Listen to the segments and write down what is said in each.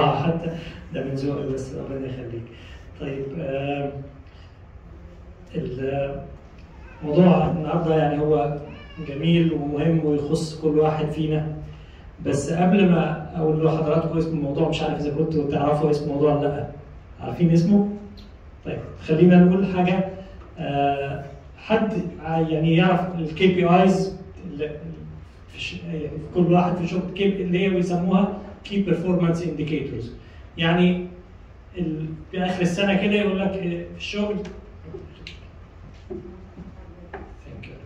بصراحه حتى ده من ذوقي بس ربنا يخليك طيب آه الموضوع النهارده يعني هو جميل ومهم ويخص كل واحد فينا بس قبل ما اقول لحضراتكم اسم الموضوع مش عارف اذا كنتوا تعرفوا اسم الموضوع ولا لا عارفين اسمه؟ طيب خلينا نقول حاجه آه حد يعني يعرف الكي بي ايز كل واحد في شغل اللي هي بيسموها كي بيرفورمانس انديكيتورز يعني ال- في اخر السنه كده يقول لك آه، في الشغل Thank you.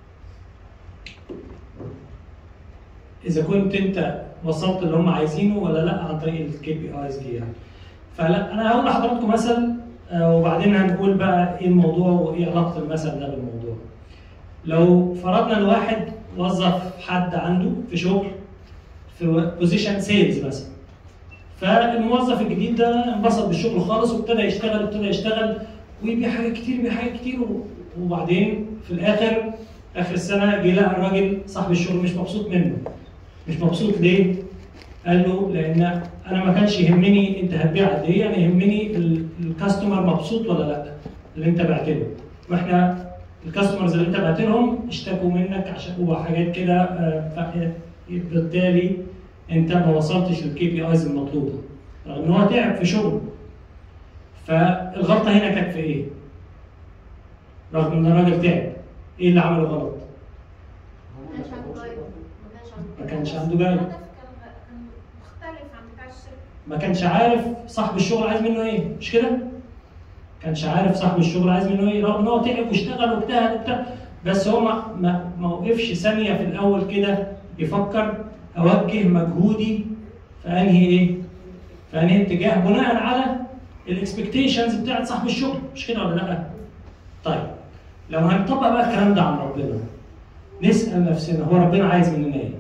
اذا كنت انت وصلت اللي هم عايزينه ولا لا عن طريق الكي بي ايز دي يعني فلا انا هقول لحضراتكم مثل آه، وبعدين هنقول بقى ايه الموضوع وايه علاقه المثل ده بالموضوع لو فرضنا ان واحد وظف حد عنده في شغل في بوزيشن سيلز مثلا فالموظف الجديد ده انبسط بالشغل خالص وابتدى يشتغل ابتدى يشتغل ويبيع حاجات كتير يبيع حاجات كتير و- وبعدين في الاخر اخر السنه جه لقى الراجل صاحب الشغل مش مبسوط منه مش مبسوط ليه؟ قال له لان انا ما كانش يهمني انت هتبيع قد ايه انا يهمني ال- الكاستمر مبسوط ولا لا اللي انت بعت له واحنا الكاستمرز اللي انت بعت لهم اشتكوا منك عشان هو حاجات كده آه، ف- بالتالي انت ما وصلتش للكي بي ايز المطلوبه رغم ان هو تعب في شغله فالغلطه هنا كانت في ايه؟ رغم ان الراجل تعب ايه اللي عمله غلط؟ ما كانش عنده جايد ما كانش عنده جايد الهدف كان كان مختلف عن بتاع الشركه ما كانش عارف صاحب الشغل عايز منه ايه مش كده؟ كانش عارف صاحب الشغل عايز منه ايه رغم ان هو تعب واشتغل واجتهد وبتاع بس هو ما ما, ما وقفش ثانيه في الاول كده يفكر اوجه مجهودي في انهي ايه؟ في انهي اتجاه بناء على الاكسبكتيشنز بتاعت صاحب الشغل مش كده ولا لا؟ طيب لو هنطبق بقى الكلام ده عن ربنا نسال نفسنا هو ربنا عايز مننا ايه؟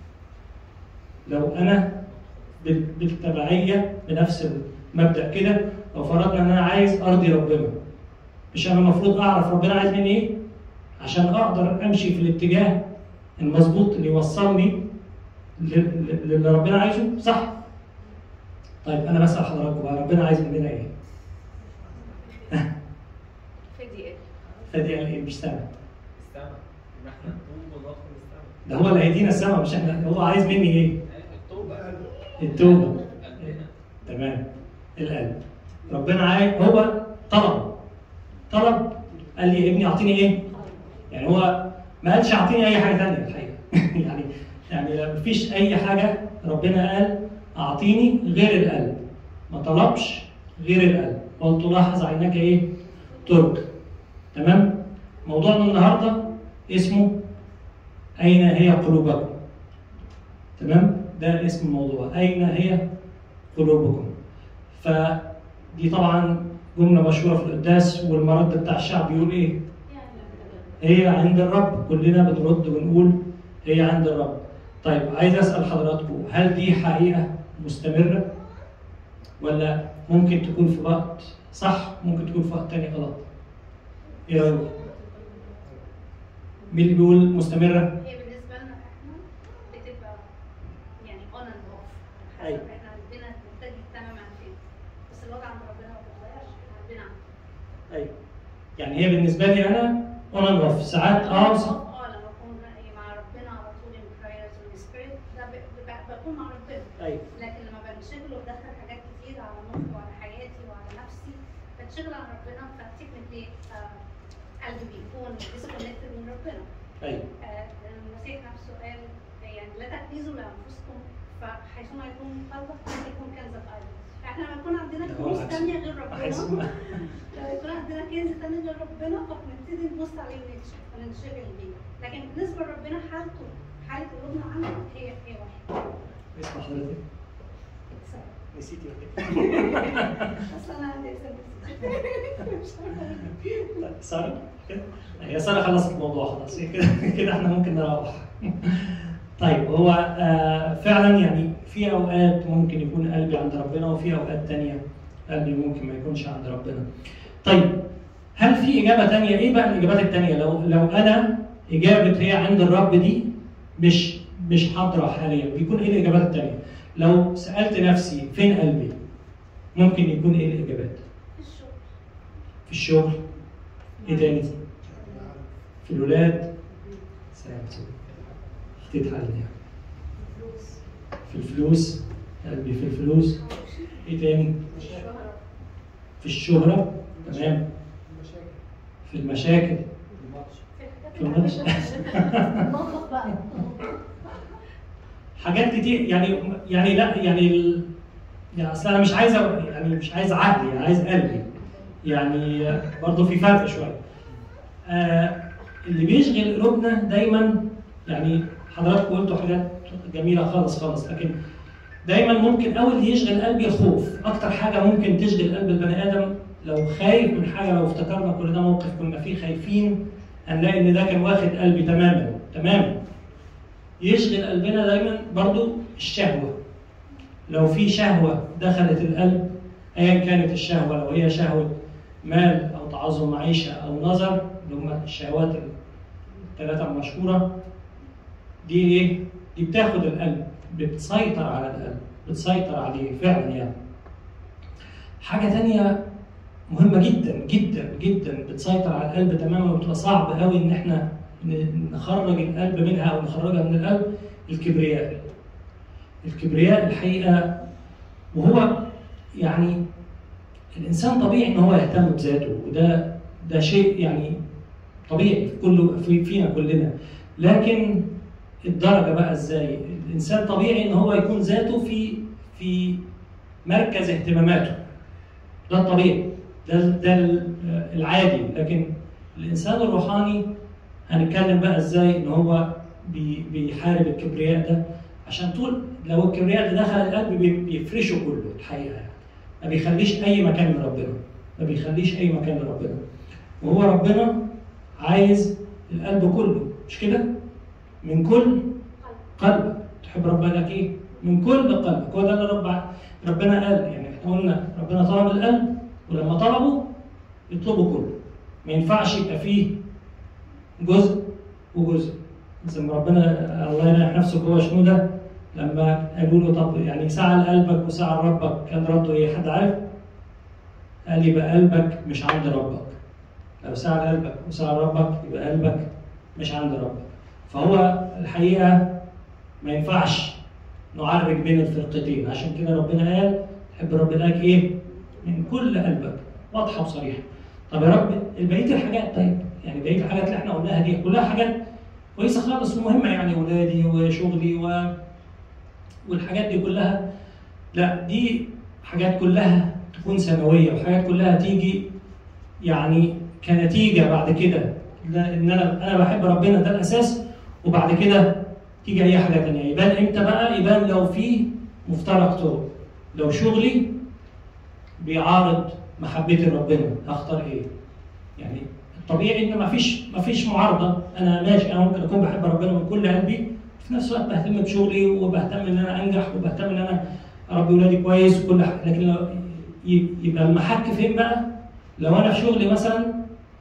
لو انا بال- بالتبعيه بنفس المبدا كده لو فرضنا ان انا عايز ارضي ربنا مش انا المفروض اعرف ربنا عايز مني ايه عشان اقدر امشي في الاتجاه المظبوط اللي يوصلني ل- ل- للي ربنا عايزه صح طيب انا بسال حضراتكم بقى ربنا عايز مننا ايه فدي ايه؟ فدي قال ايه مش سامع السما ان احنا نتوب وندخل السما ده هو اللي هيدينا السما مش احنا هو عايز مني ايه التوبه التوبه قلبنا تمام القلب ربنا عايز هو طلب طلب قال لي يا ابني اعطيني ايه؟ يعني هو ما قالش اعطيني اي حاجه ثانيه الحقيقه يعني يعني لا- مفيش اي حاجه ربنا قال اعطيني غير القلب ما طلبش غير القلب قلت لاحظ عينك ايه؟ ترك تمام؟ موضوعنا النهارده اسمه اين هي قلوبكم؟ تمام؟ ده اسم الموضوع اين هي قلوبكم فدي طبعا جمله مشهوره في القداس والمرد بتاع الشعب بيقول ايه؟ هي عند الرب كلنا بنرد ونقول هي عند الرب طيب عايز اسال حضراتكم هل دي حقيقه مستمره ولا ممكن تكون في وقت صح ممكن تكون في وقت تاني غلط ايه رايكم مين اللي بيقول مستمره هي بالنسبه لنا احنا بتبقى يعني اون اند اوف أيوة. حسب احنا عندنا نتجه تماما فين بس الوضع عند ربنا ما بيتغيرش احنا عندنا ايوه يعني هي بالنسبه لي انا اون اند اوف ساعات اه وساعات- اه لما اكون مع ربنا على طول ان برايرز والسبيريت ده ب- ب- بكون مع ربنا ايوه لكن لما بنشغل وبدخل حاجات كتير على مخي وعلى حياتي وعلى نفسي بتشغل عن ربنا فتكنيكلي قلبي بيكون ديسكونكتد من ربنا ايوه آه، المسيح نفسه قال يعني لا تكنزوا لانفسكم فحيثما يكون قلبك يكون كنزك ايضا فاحنا لما يكون عندنا ده هو كنوز العكس. ثانيه غير بحس ربنا لما يكون عندنا كنز ثاني غير ربنا فبنبتدي نبص عليه ونتش- وننشغل بيه لكن بالنسبه لربنا حالته حاله قلوبنا عنه هي هي واحده اسم حضرتك سارة. نسيتي ولا إيه؟ اصل انا عندي احساس طيب، ساره كده هي ساره خلصت الموضوع خلاص هي كده كده احنا ممكن نروح طيب هو آه فعلا يعني في اوقات ممكن يكون قلبي عند ربنا وفي اوقات تانية قلبي ممكن ما يكونش عند ربنا طيب هل في اجابه تانية ايه بقى الاجابات التانية لو لو انا اجابه هي عند الرب دي مش مش حاضره حاليا بيكون ايه الاجابات التانية لو سالت نفسي فين قلبي ممكن يكون ايه الاجابات في الشغل في الشغل ايه تاني في الولاد سلام اختي حل يعني فلوس في الفلوس قلبي في الفلوس ايه تاني الشهرة في الشهرة تمام في المشاكل في في الماتش. المطبخ بقى حاجات كتير يعني يعني لا يعني ال... يعني اصل انا مش عايز أ- يعني مش عايز عقلي انا عايز قلبي يعني برضه في فرق شويه آه اللي بيشغل قلوبنا دايما يعني حضراتكم قلتوا حاجات جميله خالص خالص لكن دايما ممكن اول اللي يشغل قلبي الخوف اكتر حاجه ممكن تشغل قلب البني ادم لو خايف من حاجه لو افتكرنا كل ده موقف كنا فيه خايفين هنلاقي ان ده كان واخد قلبي تماما تماما يشغل قلبنا دايما برضو الشهوه لو في شهوه دخلت القلب ايا كانت الشهوه لو هي شهوه مال او تعظم معيشه او نظر اللي هم الشهوات الثلاثه المشهوره دي ايه؟ دي بتاخد القلب بتسيطر على القلب بتسيطر عليه فعلا يعني حاجه تانية مهمه جدا جدا جدا بتسيطر على القلب تماما وبتبقى صعب قوي ان احنا ن- نخرج القلب منها او نخرجها من القلب الكبرياء الكبرياء الحقيقه وهو يعني الانسان طبيعي ان هو يهتم بذاته وده ده شيء يعني طبيعي في كله في فينا كلنا لكن الدرجه بقى ازاي الانسان طبيعي ان هو يكون ذاته في في مركز اهتماماته ده الطبيعي ده ده العادي لكن الانسان الروحاني هنتكلم بقى ازاي ان هو بي- بيحارب الكبرياء ده عشان طول لو الكبرياء ده دخل القلب بي- بيفرشه كله الحقيقه يعني ما بيخليش اي مكان لربنا ما بيخليش اي مكان لربنا وهو ربنا عايز القلب كله مش كده من كل قلبك تحب ربنا ايه من كل قلبك هو ده اللي رب ربنا قال يعني احنا قلنا ربنا طلب القلب ولما طلبه يطلبه كله ما ينفعش يبقى فيه جزء وجزء زي ما ربنا الله يريح نفسه جوه شنو ده لما قالوا له طب يعني سعى قلبك وسعى ربك كان رده ايه حد عارف؟ قال يبقى قلبك مش عند ربك لو سعى قلبك وسعى ربك يبقى قلبك مش عند ربك فهو الحقيقه ما ينفعش نعرج بين الفرقتين عشان كده ربنا قال تحب ربنا لك ايه؟ من كل قلبك واضحه وصريحه طب يا رب بقيه الحاجات طيب يعني بقيه الحاجات اللي احنا قلناها دي كلها حاجات كويسه خالص ومهمه يعني ولادي وشغلي و والحاجات دي كلها لا دي حاجات كلها تكون سنويه وحاجات كلها تيجي يعني كنتيجه بعد كده لا- ان انا انا بحب ربنا ده الاساس وبعد كده تيجي اي حاجه ثانيه يبان امتى بقى يبان لو في مفترق طرق لو شغلي بيعارض محبتي لربنا هختار ايه يعني الطبيعي ان مفيش مفيش معارضه انا ماشي انا ممكن اكون بحب ربنا من كل قلبي في نفس الوقت بهتم بشغلي وبهتم ان انا انجح وبهتم ان انا اربي ولادي كويس وكل حاجه لكن لو ي- يبقى المحك فين بقى؟ لو انا في شغلي مثلا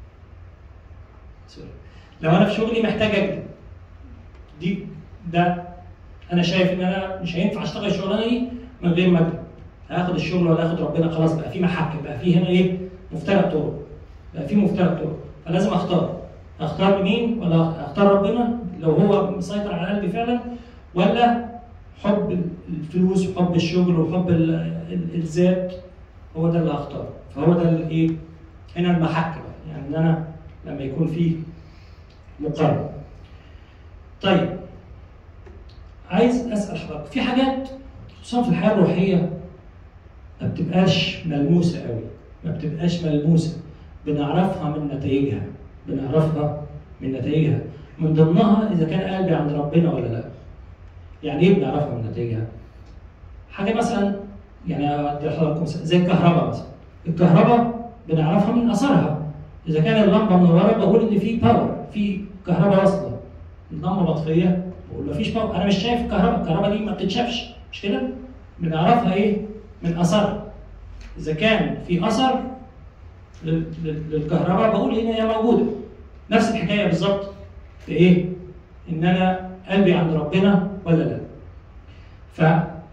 سوري. لو انا في شغلي محتاج اكذب دي ده انا شايف ان انا مش هينفع اشتغل الشغلانه دي من غير ما اكذب هاخد الشغل ولا هاخد ربنا خلاص بقى في محك بقى في هنا ايه مفترق طرق بقى في مفترق طرق فلازم اختار اختار مين ولا اختار ربنا لو هو مسيطر على قلبي فعلا ولا حب الفلوس وحب الشغل وحب ال- ال- الذات هو ده اللي هختاره فهو ده الايه هنا المحك بقى يعني ان انا لما يكون في مقارنه طيب عايز اسال حضرتك في حاجات خصوصا في الحياه الروحيه ما بتبقاش ملموسه قوي ما بتبقاش ملموسه بنعرفها من نتائجها بنعرفها من نتائجها من ضمنها اذا كان قلبي عند ربنا ولا لا يعني ايه بنعرفها من نتائجها حاجه مثلا يعني ادي لحضراتكم مثال، زي الكهرباء مثلا الكهرباء بنعرفها من اثرها اذا كان اللمبه منوره بقول ان في باور في كهرباء واصله اللمبه مطفيه بقول مفيش باور انا مش شايف الكهرباء الكهرباء دي ما بتتشافش مش كده بنعرفها ايه من اثرها اذا كان في اثر لل- لل- للكهرباء بقول هنا هي موجوده نفس الحكايه بالظبط في ايه ان انا قلبي عند ربنا ولا لا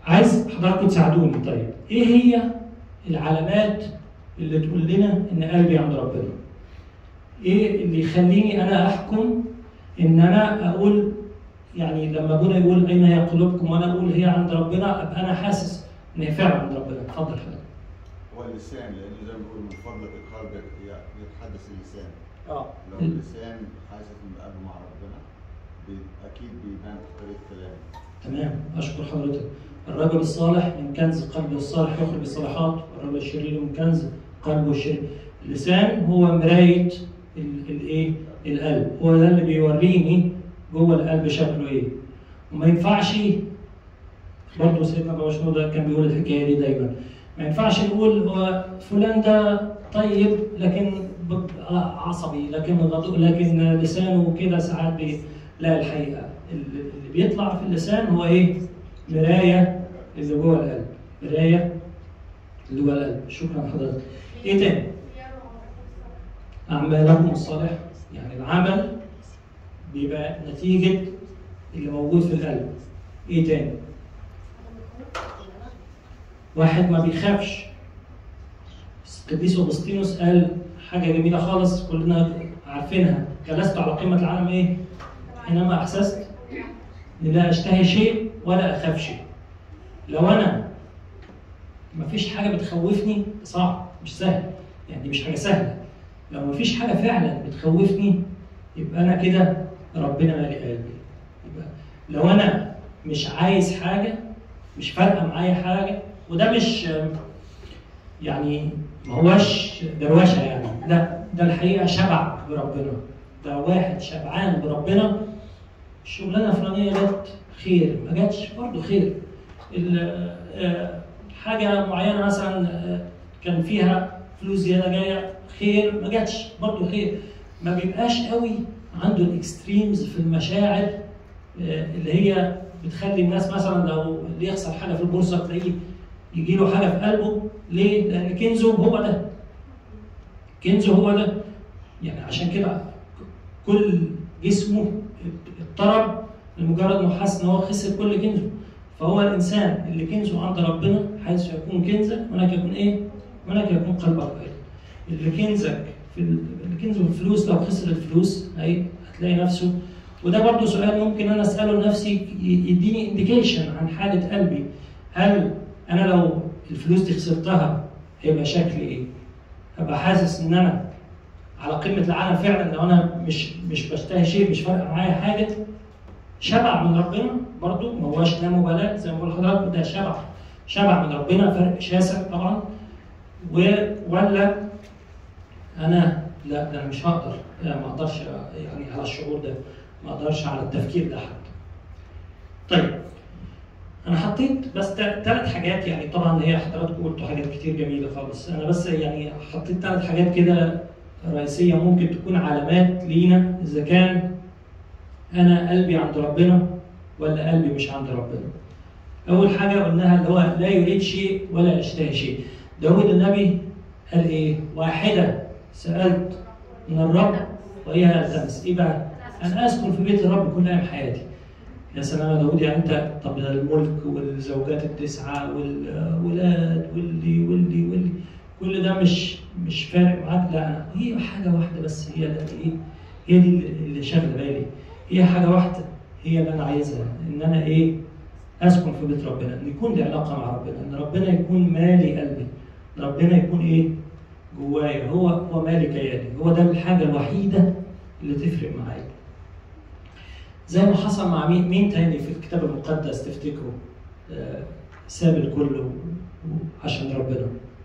عايز حضراتكم تساعدوني طيب ايه هي العلامات اللي تقول لنا ان قلبي عند ربنا ايه اللي يخليني انا احكم ان انا اقول يعني لما ابونا يقول اين هي قلوبكم وانا اقول هي عند ربنا ابقى انا حاسس ان هي فعلا عند ربنا اتفضل حضرتك هو اللسان لانه زي ما بيقول من فضلك قلبك يتحدث اللسان اه لو اللسان حاسس ان قلبه مع ربنا بي- اكيد بيبان في طريقه كلامه تمام اشكر حضرتك الرجل الصالح من كنز قلبه الصالح يخرج الصالحات والرجل الشرير من كنز قلبه الشرير اللسان هو مرايه ال- الايه القلب هو ده اللي بيوريني جوه القلب شكله ايه وما ينفعش برضه سيدنا بابا شنو ده كان بيقول الحكايه دي دايما ما ينفعش نقول هو فلان ده طيب لكن ب- عصبي لكن غضو لكن لسانه كده ساعات بي لا الحقيقه اللي اللي بيطلع في اللسان هو ايه؟ مرايه اللي جوه القلب مرايه اللي جوه القلب شكرا حضرتك ايه تاني؟ اعمالكم الصالح يعني العمل بيبقى نتيجه اللي موجود في القلب ايه تاني؟ واحد ما بيخافش القديس اغسطينوس قال حاجه جميله خالص كلنا عارفينها جلست على قمه العالم ايه؟ حينما احسست اني لا اشتهي شيء ولا اخاف شيء. لو انا ما فيش حاجه بتخوفني صعب مش سهل يعني دي مش حاجه سهله. لو ما فيش حاجه فعلا بتخوفني يبقى انا كده ربنا مالي قلبي. يبقى لو انا مش عايز حاجه مش فارقه معايا حاجه وده مش يعني ما هوش دروشه يعني لا ده الحقيقه شبع بربنا ده واحد شبعان بربنا الشغلانه الفلانيه جت خير ما جاتش برضه خير ال- آه، حاجه معينه مثلا آه، كان فيها فلوس زياده جايه خير ما جاتش برضه خير ما بيبقاش قوي عنده الاكستريمز في المشاعر آه، اللي هي بتخلي الناس مثلا لو اللي يخسر حاجه في البورصه تلاقيه يجي له حاجه في قلبه ليه؟ لان كنزه هو ده كنزه هو ده يعني عشان كده كل جسمه اضطرب لمجرد انه حس ان هو خسر كل كنزه فهو الانسان اللي كنزه عند ربنا حيث يكون كنزك هناك يكون ايه؟ هناك يكون قلبك ايضا اللي كنزك في ال- اللي كنزه في الفلوس لو خسر الفلوس هي هتلاقي نفسه وده برضه سؤال ممكن انا اساله لنفسي ي- يديني انديكيشن عن حاله قلبي هل انا لو الفلوس دي خسرتها هيبقى شكلي ايه؟ هبقى حاسس ان انا على قمه العالم فعلا لو انا مش مش بشتهي شيء مش فارقه معايا حاجه شبع من ربنا برضو ما هواش لا مبالاه زي ما بقول لحضرتك ده شبع شبع من ربنا فرق شاسع طبعا و ولا انا لا ده انا مش هقدر لا ما اقدرش يعني على الشعور ده ما اقدرش على التفكير ده حتى. طيب انا حطيت بس ثلاث حاجات يعني طبعا هي حضراتكم قلتوا حاجات كتير جميله خالص انا بس يعني حطيت ثلاث حاجات كده رئيسيه ممكن تكون علامات لينا اذا كان انا قلبي عند ربنا ولا قلبي مش عند ربنا. اول حاجه قلناها اللي هو لا يريد شيء ولا يشتهي شيء. داود النبي قال ايه؟ واحده سالت من الرب وهي التمس ايه بقى؟ ان اسكن في بيت الرب كل ايام حياتي. يا سلام يا داود يعني انت طب ده الملك والزوجات التسعه والولاد واللي واللي واللي كل ده مش مش فارق معاك لا هي حاجه واحده بس هي اللي ايه هي دي اللي شاغله بالي هي حاجه واحده هي اللي انا عايزها ان انا ايه اسكن في بيت ربنا ان يكون لي علاقه مع ربنا ان ربنا يكون مالي قلبي ان ربنا يكون ايه جوايا هو هو مالي كياني هو ده الحاجه الوحيده اللي تفرق معايا زي ما حصل مع مين مين تاني في الكتاب المقدس تفتكروا آه، ساب الكل و- و- عشان ربنا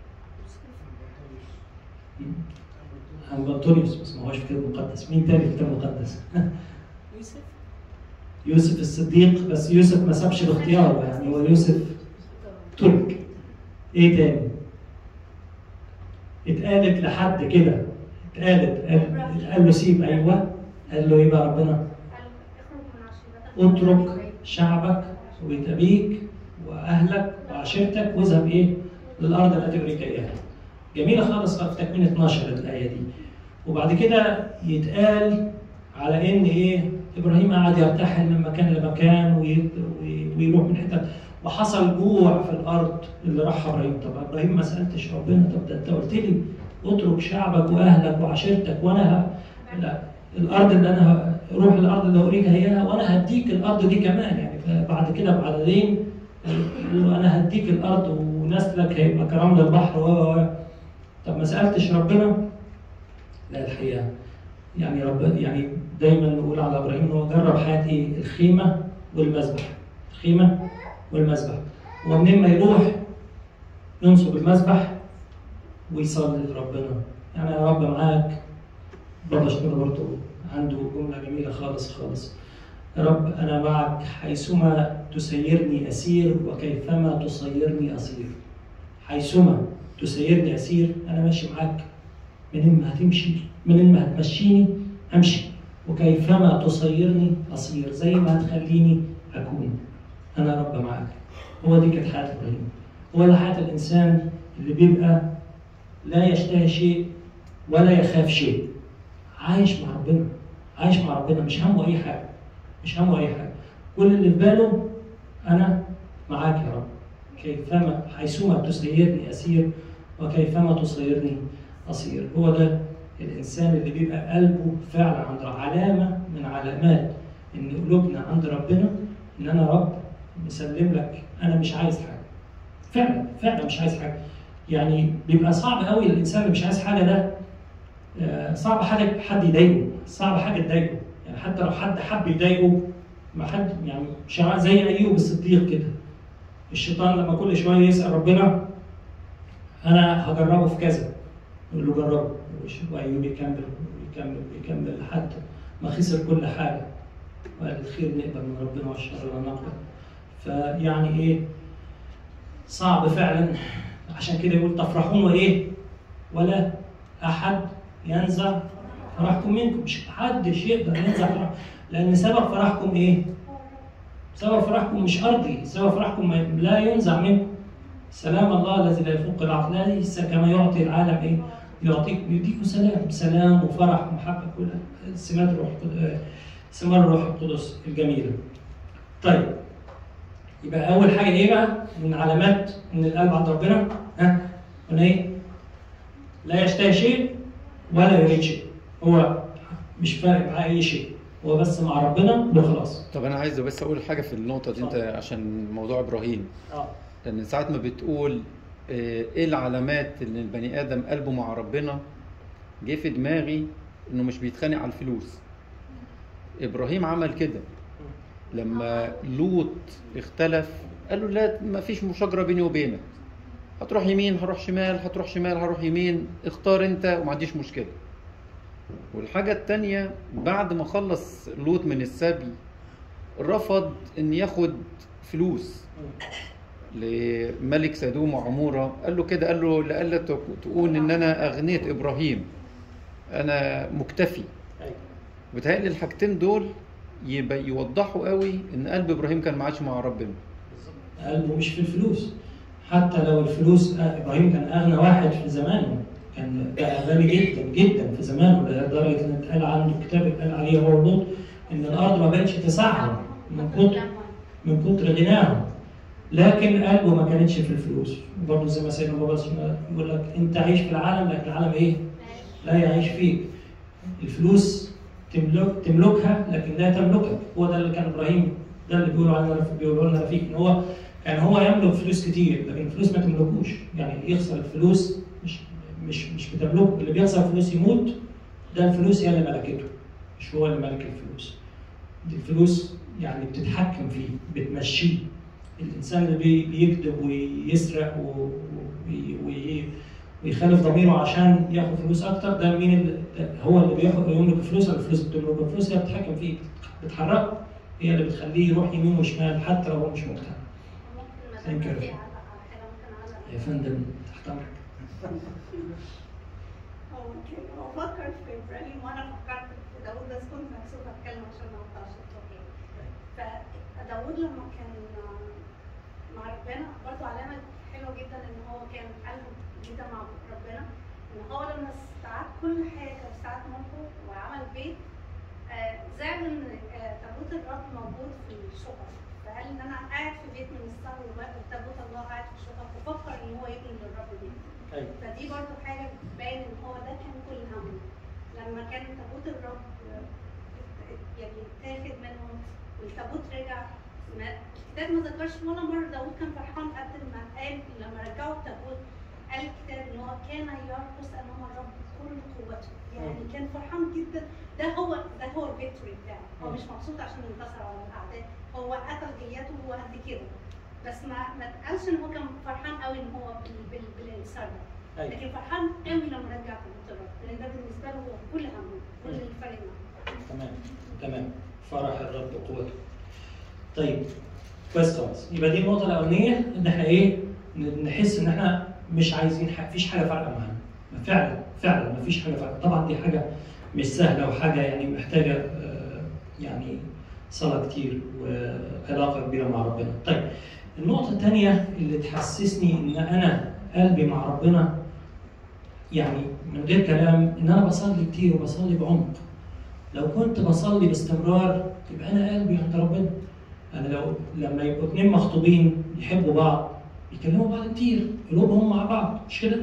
عن بطونيوس بس ما هوش في الكتاب المقدس مين تاني في الكتاب المقدس يوسف يوسف الصديق بس يوسف ما سابش الاختيار يعني هو يوسف ترك ايه تاني اتقالت لحد كده اتقالت قال, قال له سيب ايوه قال له ايه بقى ربنا اترك شعبك وبيت ابيك واهلك وعشيرتك واذهب ايه للارض التي اريك اياها جميله خالص في تكوين 12 الايه دي وبعد كده يتقال على ان ايه ابراهيم قعد يرتحل من مكان لمكان وي- وي- ويروح من حته وحصل جوع في الارض اللي راحها ابراهيم طب ابراهيم ما سالتش ربنا طب ده انت قلت لي اترك شعبك واهلك وعشيرتك وانا ه... لا الارض اللي انا ه... روح الارض اللي اوريك اياها وانا هديك الارض دي كمان يعني بعد كده بعدين انا هديك الارض ونسلك هيبقى كرمل البحر و و و. طب ما سالتش ربنا لا الحقيقه يعني رب يعني دايما نقول على ابراهيم ان هو جرب حياه ايه؟ الخيمه والمذبح. الخيمه والمذبح. ومنين ما يروح ينصب المذبح ويصلي لربنا. يعني يا رب معاك بابا شنو برضه عنده جمله جميله خالص خالص. يا رب انا معك حيثما تسيرني اسير وكيفما تصيرني اصير. حيثما تسيرني اسير انا ماشي معاك منين ما هتمشي منين ما هتمشيني امشي وكيفما تصيرني اصير زي ما هتخليني اكون انا رب معاك هو دي كانت حياه ابراهيم هو ده حياه الانسان اللي بيبقى لا يشتهي شيء ولا يخاف شيء عايش مع ربنا عايش مع ربنا مش همه اي حاجه مش همه اي حاجه كل اللي في باله انا معاك يا رب كيفما حيثما تسيرني اسير وكيفما تصيرني أصير هو ده الإنسان اللي بيبقى قلبه فعلا عند علامة من علامات إن قلوبنا عند ربنا إن أنا رب مسلم لك أنا مش عايز حاجة فعلا فعلا مش عايز حاجة يعني بيبقى صعب قوي الإنسان اللي مش عايز حاجة ده آه، صعب حاجة حد يضايقه صعب حاجة تضايقه يعني حتى لو حد حب يضايقه ما حد يعني شع- زي أيوب الصديق كده الشيطان لما كل شوية يسأل ربنا أنا هجربه في كذا يقول له جربه وش- وايوب يكمل ويكمل ويكمل لحد ما خسر كل حاجه وقال الخير نقبل من ربنا والشر لا نقبل فيعني ايه صعب فعلا عشان كده يقول تفرحون وايه ولا احد ينزع فرحكم منكم مش حدش يقدر ينزع فرح لان سبب فرحكم ايه؟ سبب فرحكم مش ارضي سبب فرحكم ما- لا ينزع منكم سلام الله الذي لا يفوق العقل ليس كما يعطي العالم ايه؟ يعطيك يديكم سلام سلام وفرح ومحبه كلها سمات الروح القدس ثمار الروح القدس الجميله. طيب يبقى اول حاجه ايه بقى؟ من علامات ان القلب عند ربنا ها؟ قلنا ايه؟ لا يشتهي شيء ولا يريد شيء. هو مش فارق معاه اي شيء. هو بس مع ربنا وخلاص. طب انا عايز بس اقول حاجه في النقطه دي انت اتفضل. عشان موضوع ابراهيم اه لان ساعات ما بتقول آه، ايه العلامات ان البني ادم قلبه مع ربنا جه في دماغي انه مش بيتخانق على الفلوس ابراهيم عمل كده لما لوط اختلف قال له لا ما فيش مشاجره بيني وبينك هتروح يمين هروح شمال هتروح شمال هروح يمين اختار انت وما عنديش مشكله والحاجه التانية بعد ما خلص لوط من السبي رفض ان ياخد فلوس لملك سدوم وعموره قال له كده قال له لألا تك- تقول ان انا اغنيت ابراهيم انا مكتفي ايوه بتهيألي الحاجتين دول يبقى يوضحوا قوي ان قلب ابراهيم كان ما عادش مع ربنا قلبه مش في الفلوس حتى لو الفلوس آه، ابراهيم كان اغنى واحد في زمانه كان بقى غني جدا جدا في زمانه لدرجه ان اتقال عنده كتاب اتقال عليه هو لوط ان الارض ما بقتش تسعهم من كتر من كتر غناهم لكن قلبه ما كانتش في الفلوس برضه زي ما سيدنا بابا اسمه يقول لك انت عايش في العالم لكن العالم ايه؟ لا يعيش فيك الفلوس تملك تملكها لكن لا تملكك هو ده اللي كان ابراهيم ده اللي بيقولوا عنه بيقولوا لنا فيه ان هو كان هو يملك فلوس كتير لكن الفلوس ما تملكوش يعني يخسر الفلوس مش مش مش بتملكه اللي بيخسر فلوس يموت ده الفلوس هي اللي ملكته مش هو اللي ملك الفلوس دي الفلوس يعني بتتحكم فيه بتمشيه الانسان اللي بي- بيكذب ويسرق و- وي- وي- ويخالف ضميره عشان ياخد فلوس اكتر ده مين اللي ده هو اللي بياخد يملك الفلوس ولا الفلوس بتملك الفلوس هي بتتحكم فيه بتحركه هي اللي بتخليه يروح يمين وشمال حتى لو هو مش مقتنع ممكن Thank you. مثلا يعلق على حاجه ممكن اعلق يا فندم تحت امرك هو كان- هو فكر في ابراهيم وانا فكرت في داوود بس كنت مكسوفه اتكلم عشان ما اقطعش اوكي فداوود لما كان مع ربنا برضه علامه حلوه جدا ان هو كان قلبه جدا مع ربنا ان هو لما استعاد كل حاجه واستعاد ملكه وعمل بيت آه، زعل ان آه، تابوت الرب موجود في الشقق فقال ان انا قاعد في بيت من السهر وتابوت الله قاعد في الشقه وفكر ان هو يبني للرب بيت ايوه فدي برضو حاجه باين ان هو ده كان كل همه لما كان تابوت الرب يعني اتاخد منهم والتابوت رجع ما الكتاب ما ذكرش ولا مره داوود كان فرحان قد ما قال لما رجعوا التابوت قال الكتاب ان هو كان يرقص امام الرب بكل قوته يعني كان فرحان جدا ده هو ده هو الفيكتوري بتاعه هو مش مبسوط عشان انتصر على الاعداء هو قتل جلياته وهو قد كده بس ما ما اتقالش ان هو كان فرحان قوي ان هو بال- بال- بالانتصار ده ايوه لكن فرحان قوي لما رجع تابوت الرب لان ده بالنسبه له هو كل همه كل اللي فارق معاه تمام تمام فرح الرب وقوته طيب كويس خالص يبقى دي النقطه الاولانيه ان احنا ايه ن- نحس ان احنا مش عايزين حاجه مفيش حاجه فارقه معانا فعلا فعلا مفيش حاجه فارقه طبعا دي حاجه مش سهله وحاجه يعني محتاجه آه، يعني صلاه كتير وعلاقه كبيره مع ربنا طيب النقطه الثانيه اللي تحسسني ان انا قلبي مع ربنا يعني من غير كلام ان انا بصلي كتير وبصلي بعمق لو كنت بصلي باستمرار يبقى انا قلبي عند ربنا انا لو لما يبقوا اتنين مخطوبين يحبوا بعض يكلموا بعض كتير قلوبهم مع بعض مش كده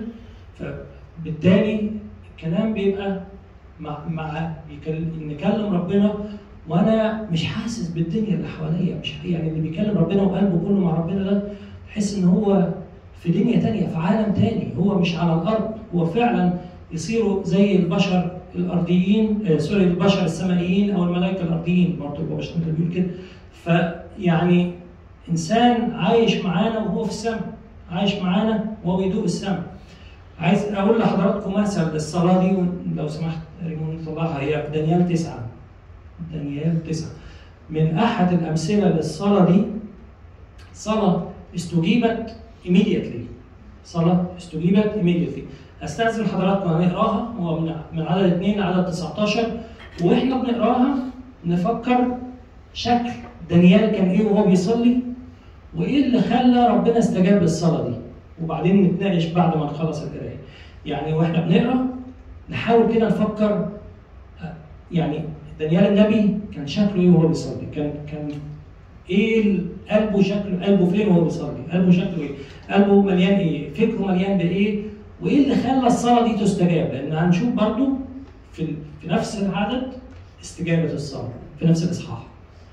فبالتالي الكلام بيبقى مع مع يكل- نكلم ربنا وانا مش حاسس بالدنيا اللي حواليا مش يعني اللي بيكلم ربنا وقلبه كله مع ربنا ده تحس ان هو في دنيا تانية في عالم تاني هو مش على الارض هو فعلا يصيروا زي البشر الارضيين آه سوري البشر السمائيين او الملائكه الارضيين برضه هو مش بيقول كده فيعني انسان عايش معانا وهو في السماء عايش معانا وهو بيدوق السماء عايز اقول لحضراتكم مثل للصلاه دي لو سمحت ريمون طلعها هي في دانيال تسعه دانيال تسعه من احد الامثله للصلاه دي صلاه استجيبت immediately صلاه استجيبت immediately استاذن حضراتكم هنقراها هو من من عدد 2 لعدد 19 واحنا بنقراها نفكر شكل دانيال كان ايه وهو بيصلي وايه اللي خلى ربنا استجاب للصلاه دي وبعدين نتناقش بعد ما نخلص القرايه يعني واحنا بنقرا نحاول كده نفكر آه، يعني دانيال النبي كان شكله ايه وهو بيصلي كان كان ايه ال- قلبه شكله قلبه فين وهو بيصلي قلبه شكله ايه قلبه مليان ايه فكره مليان بايه وايه اللي خلى الصلاه دي تستجاب لان هنشوف برضو في ال- في نفس العدد استجابه الصلاه في نفس الاصحاح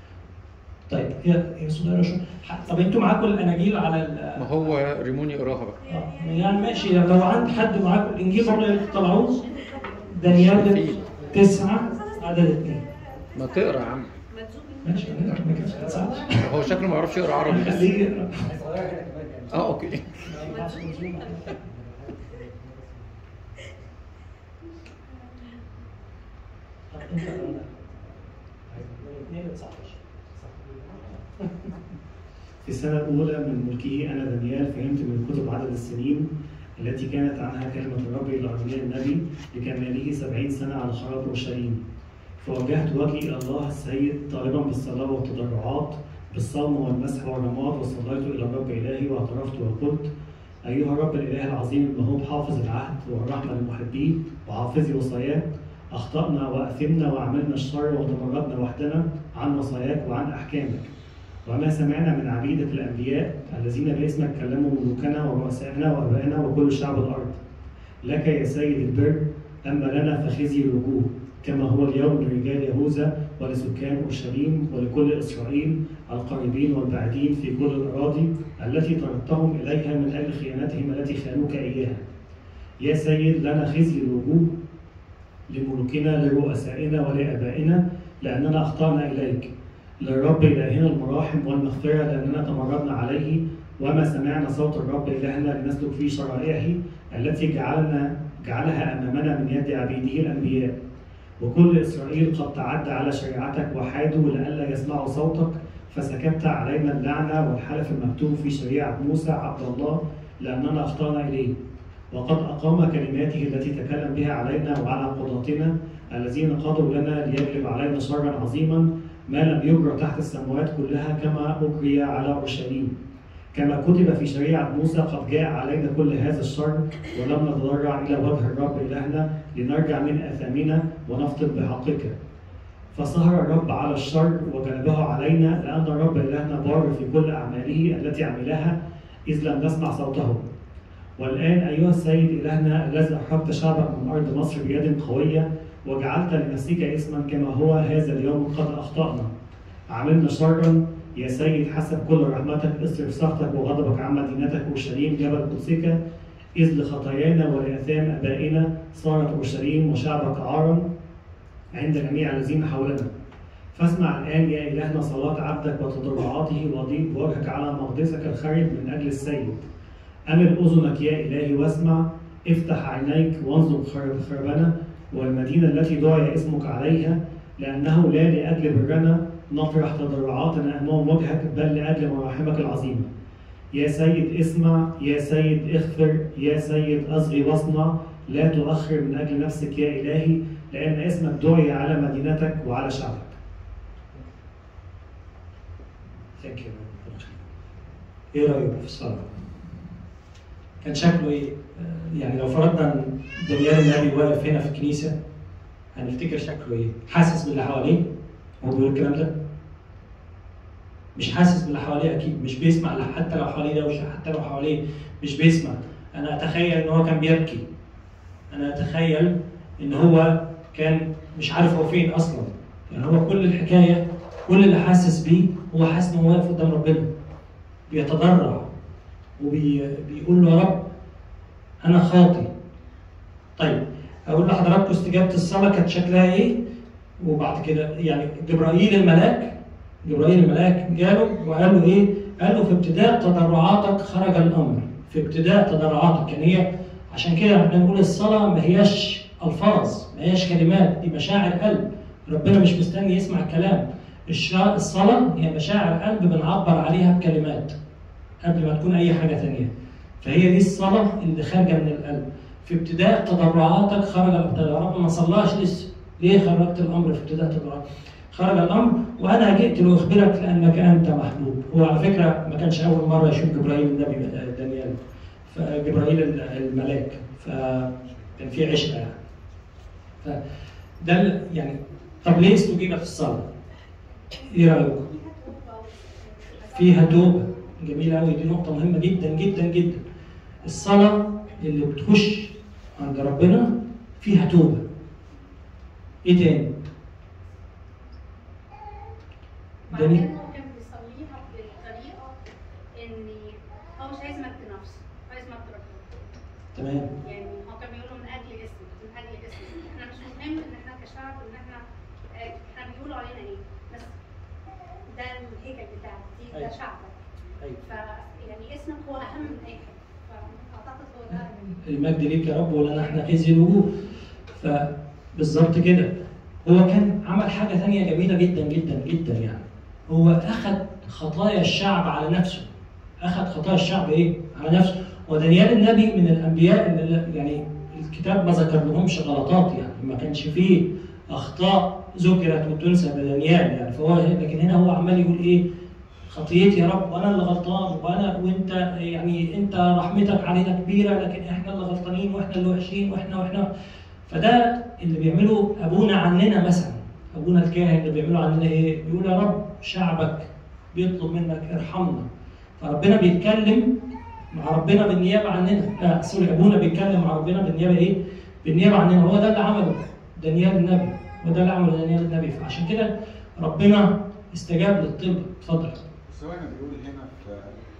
طيب هي هي صغيره شويه ح- طب انتوا معاكم الاناجيل على ال- ما هو ريمون يقراها بقى آه، يعني ماشي لو عند حد معاكم الانجيل برضه طلعوه دانيال تسعة عدد اثنين ما تقرا يا عم ماشي هنقرا ما كانش هتساعد. هو شكله ما يعرفش يقرا عربي بس خليه يقرا اه اوكي طب انت اقرا ده. من اثنين ل 19 في السنة الأولى من ملكه أنا دانيال فهمت من كتب عدد السنين التي كانت عنها كلمة الرب إلى أرميا النبي لكماله سبعين سنة على خراب أورشليم فوجهت وجهي إلى الله السيد طالبا بالصلاة والتضرعات بالصوم والمسح والرماد وصليت إلى الرب إلهي واعترفت وقلت أيها الرب الإله العظيم المهوب حافظ العهد والرحمة لمحبيه وحافظي وصاياك أخطأنا وأثمنا وعملنا الشر وتمردنا وحدنا عن وصاياك وعن أحكامك وما سمعنا من عبيدك الأنبياء الذين باسمك كلموا ملوكنا ورؤسائنا وأبائنا وكل شعب الأرض لك يا سيد البر أما لنا فخزي الوجوه كما هو اليوم لرجال يهوذا ولسكان أورشليم ولكل إسرائيل القريبين والبعيدين في كل الأراضي التي طردتهم إليها من أجل خيانتهم التي خانوك إياها يا سيد لنا خزي الوجوه لملوكنا لرؤسائنا ولآبائنا لأننا أخطأنا إليك للرب إلهنا المراحم والمغفرة لأننا تمردنا عليه وما سمعنا صوت الرب إلهنا لنسلك في شرائعه التي جعلنا جعلها أمامنا من يد عبيده الأنبياء وكل إسرائيل قد تعدى على شريعتك وحادوا لئلا يسمعوا صوتك فسكبت علينا اللعنة والحلف المكتوب في شريعة موسى عبد الله لأننا أخطأنا إليه وقد أقام كلماته التي تكلم بها علينا وعلى قضاتنا الذين قضوا لنا ليجلب علينا شرا عظيما ما لم يجرى تحت السماوات كلها كما أجري على أورشليم كما كتب في شريعة موسى قد جاء علينا كل هذا الشر ولم نتضرع إلى وجه الرب إلهنا لنرجع من آثامنا ونفطن بحقك فسهر الرب على الشر وجلبه علينا لأن الرب إلهنا بار في كل أعماله التي عملها إذ لم نسمع صوته والآن أيها السيد إلهنا الذي أخرجت شعبك من أرض مصر بيد قوية وجعلت لنفسك اسما كما هو هذا اليوم قد أخطأنا عملنا شرا يا سيد حسب كل رحمتك اصرف سخطك وغضبك عن مدينتك اورشليم جبل قدسك اذ لخطايانا ولاثام ابائنا صارت اورشليم وشعبك عارا عند جميع الذين حولنا فاسمع الان يا الهنا صلاه عبدك وتضرعاته وضيق وجهك على مقدسك الخارج من اجل السيد امل اذنك يا الهي واسمع افتح عينيك وانظر خرب خربنا والمدينه التي دعي اسمك عليها لانه لا لاجل برنا نطرح تضرعاتنا امام وجهك بل لاجل مراحمك العظيمه. يا سيد اسمع، يا سيد اغفر، يا سيد اصغي واصنع، لا تؤخر من اجل نفسك يا الهي لان اسمك دعي على مدينتك وعلى شعبك. ثانك يو ايه رايك في الصلاه؟ كان شكله ايه؟ آه، يعني لو فرضنا ان دانيال النبي واقف هنا في الكنيسه هنفتكر شكله ايه؟ حاسس باللي حواليه؟ هو بيقول الكلام ده؟ مش حاسس باللي حواليه اكيد مش بيسمع لا- حتى لو حواليه دوشه حتى لو حواليه مش بيسمع انا اتخيل ان هو كان بيبكي انا اتخيل ان هو كان مش عارف هو فين اصلا يعني هو كل الحكايه كل اللي حاسس بيه هو حاسس ان هو واقف قدام ربنا بيتضرع وبيقول له يا رب انا خاطي طيب اقول لحضراتكم استجابه الصلاه كانت شكلها ايه وبعد كده يعني جبرائيل الملاك جبرائيل الملاك جاله وقال له ايه؟ قال له في ابتداء تضرعاتك خرج الامر، في ابتداء تضرعاتك يعني هي عشان كده احنا بنقول الصلاه ما هياش الفاظ، ما هياش كلمات، دي مشاعر قلب، ربنا مش مستني يسمع الكلام. الشا- الصلاه هي مشاعر قلب بنعبر عليها بكلمات قبل ما تكون اي حاجه ثانيه. فهي دي الصلاه اللي خارجه من القلب. في ابتداء تضرعاتك خرج الامر، يا رب ما صلاش لسه، ليه خرجت الامر في ابتداء تضرعاتك؟ خرج الامر وانا جئت لاخبرك لانك انت محبوب هو على فكره ما كانش اول مره يشوف جبرائيل النبي آه، دانيال فجبرائيل ال- الملاك فكان في عشره يعني فده ال- يعني طب ليه استجيبت الصلاه؟ ايه رايكم؟ فيها توبه جميله قوي دي نقطه مهمه جدا جدا جدا الصلاه اللي بتخش عند ربنا فيها توبه ايه تاني؟ بعدين هو كان بيصليها بطريقه ان هو مش عايز مجد نفسه عايز مجد ربنا تمام يعني هو كان بيقول له من اجل اسمك من اجل اسمك احنا مش مهم ان احنا كشعب ان احنا آه، احنا بيقولوا علينا ايه بس ده الهيكل بتاعك دي ده أيوة. شعبك ايوه فيعني اسمك هو اهم من اي حاجه فاعتقد هو ده المجد ليك يا رب ولنا احنا خزي الوجوه فبالظبط كده هو كان عمل حاجه ثانيه جميله جدا جدا جدا يعني هو اخذ خطايا الشعب على نفسه اخذ خطايا الشعب ايه على نفسه ودانيال النبي من الانبياء اللي يعني الكتاب ما ذكر لهمش غلطات يعني ما كانش فيه اخطاء ذكرت وتنسب لدانيال يعني فهو لكن هنا هو عمال يقول ايه خطيتي يا رب وانا اللي غلطان وانا وانت يعني انت رحمتك علينا كبيره لكن احنا اللي غلطانين واحنا اللي وحشين واحنا واحنا فده اللي بيعمله ابونا عننا مثلا ابونا الكاهن اللي بيعمله عننا ايه؟ بيقول يا رب شعبك بيطلب منك ارحمنا فربنا بيتكلم مع ربنا بالنيابه عننا آه سوري ابونا بيتكلم مع ربنا بالنيابه ايه؟ بالنيابه عننا هو ده اللي عمله دانيال النبي وده اللي عمله دانيال النبي فعشان كده ربنا استجاب للطلب اتفضل بس هو هنا بيقول هنا في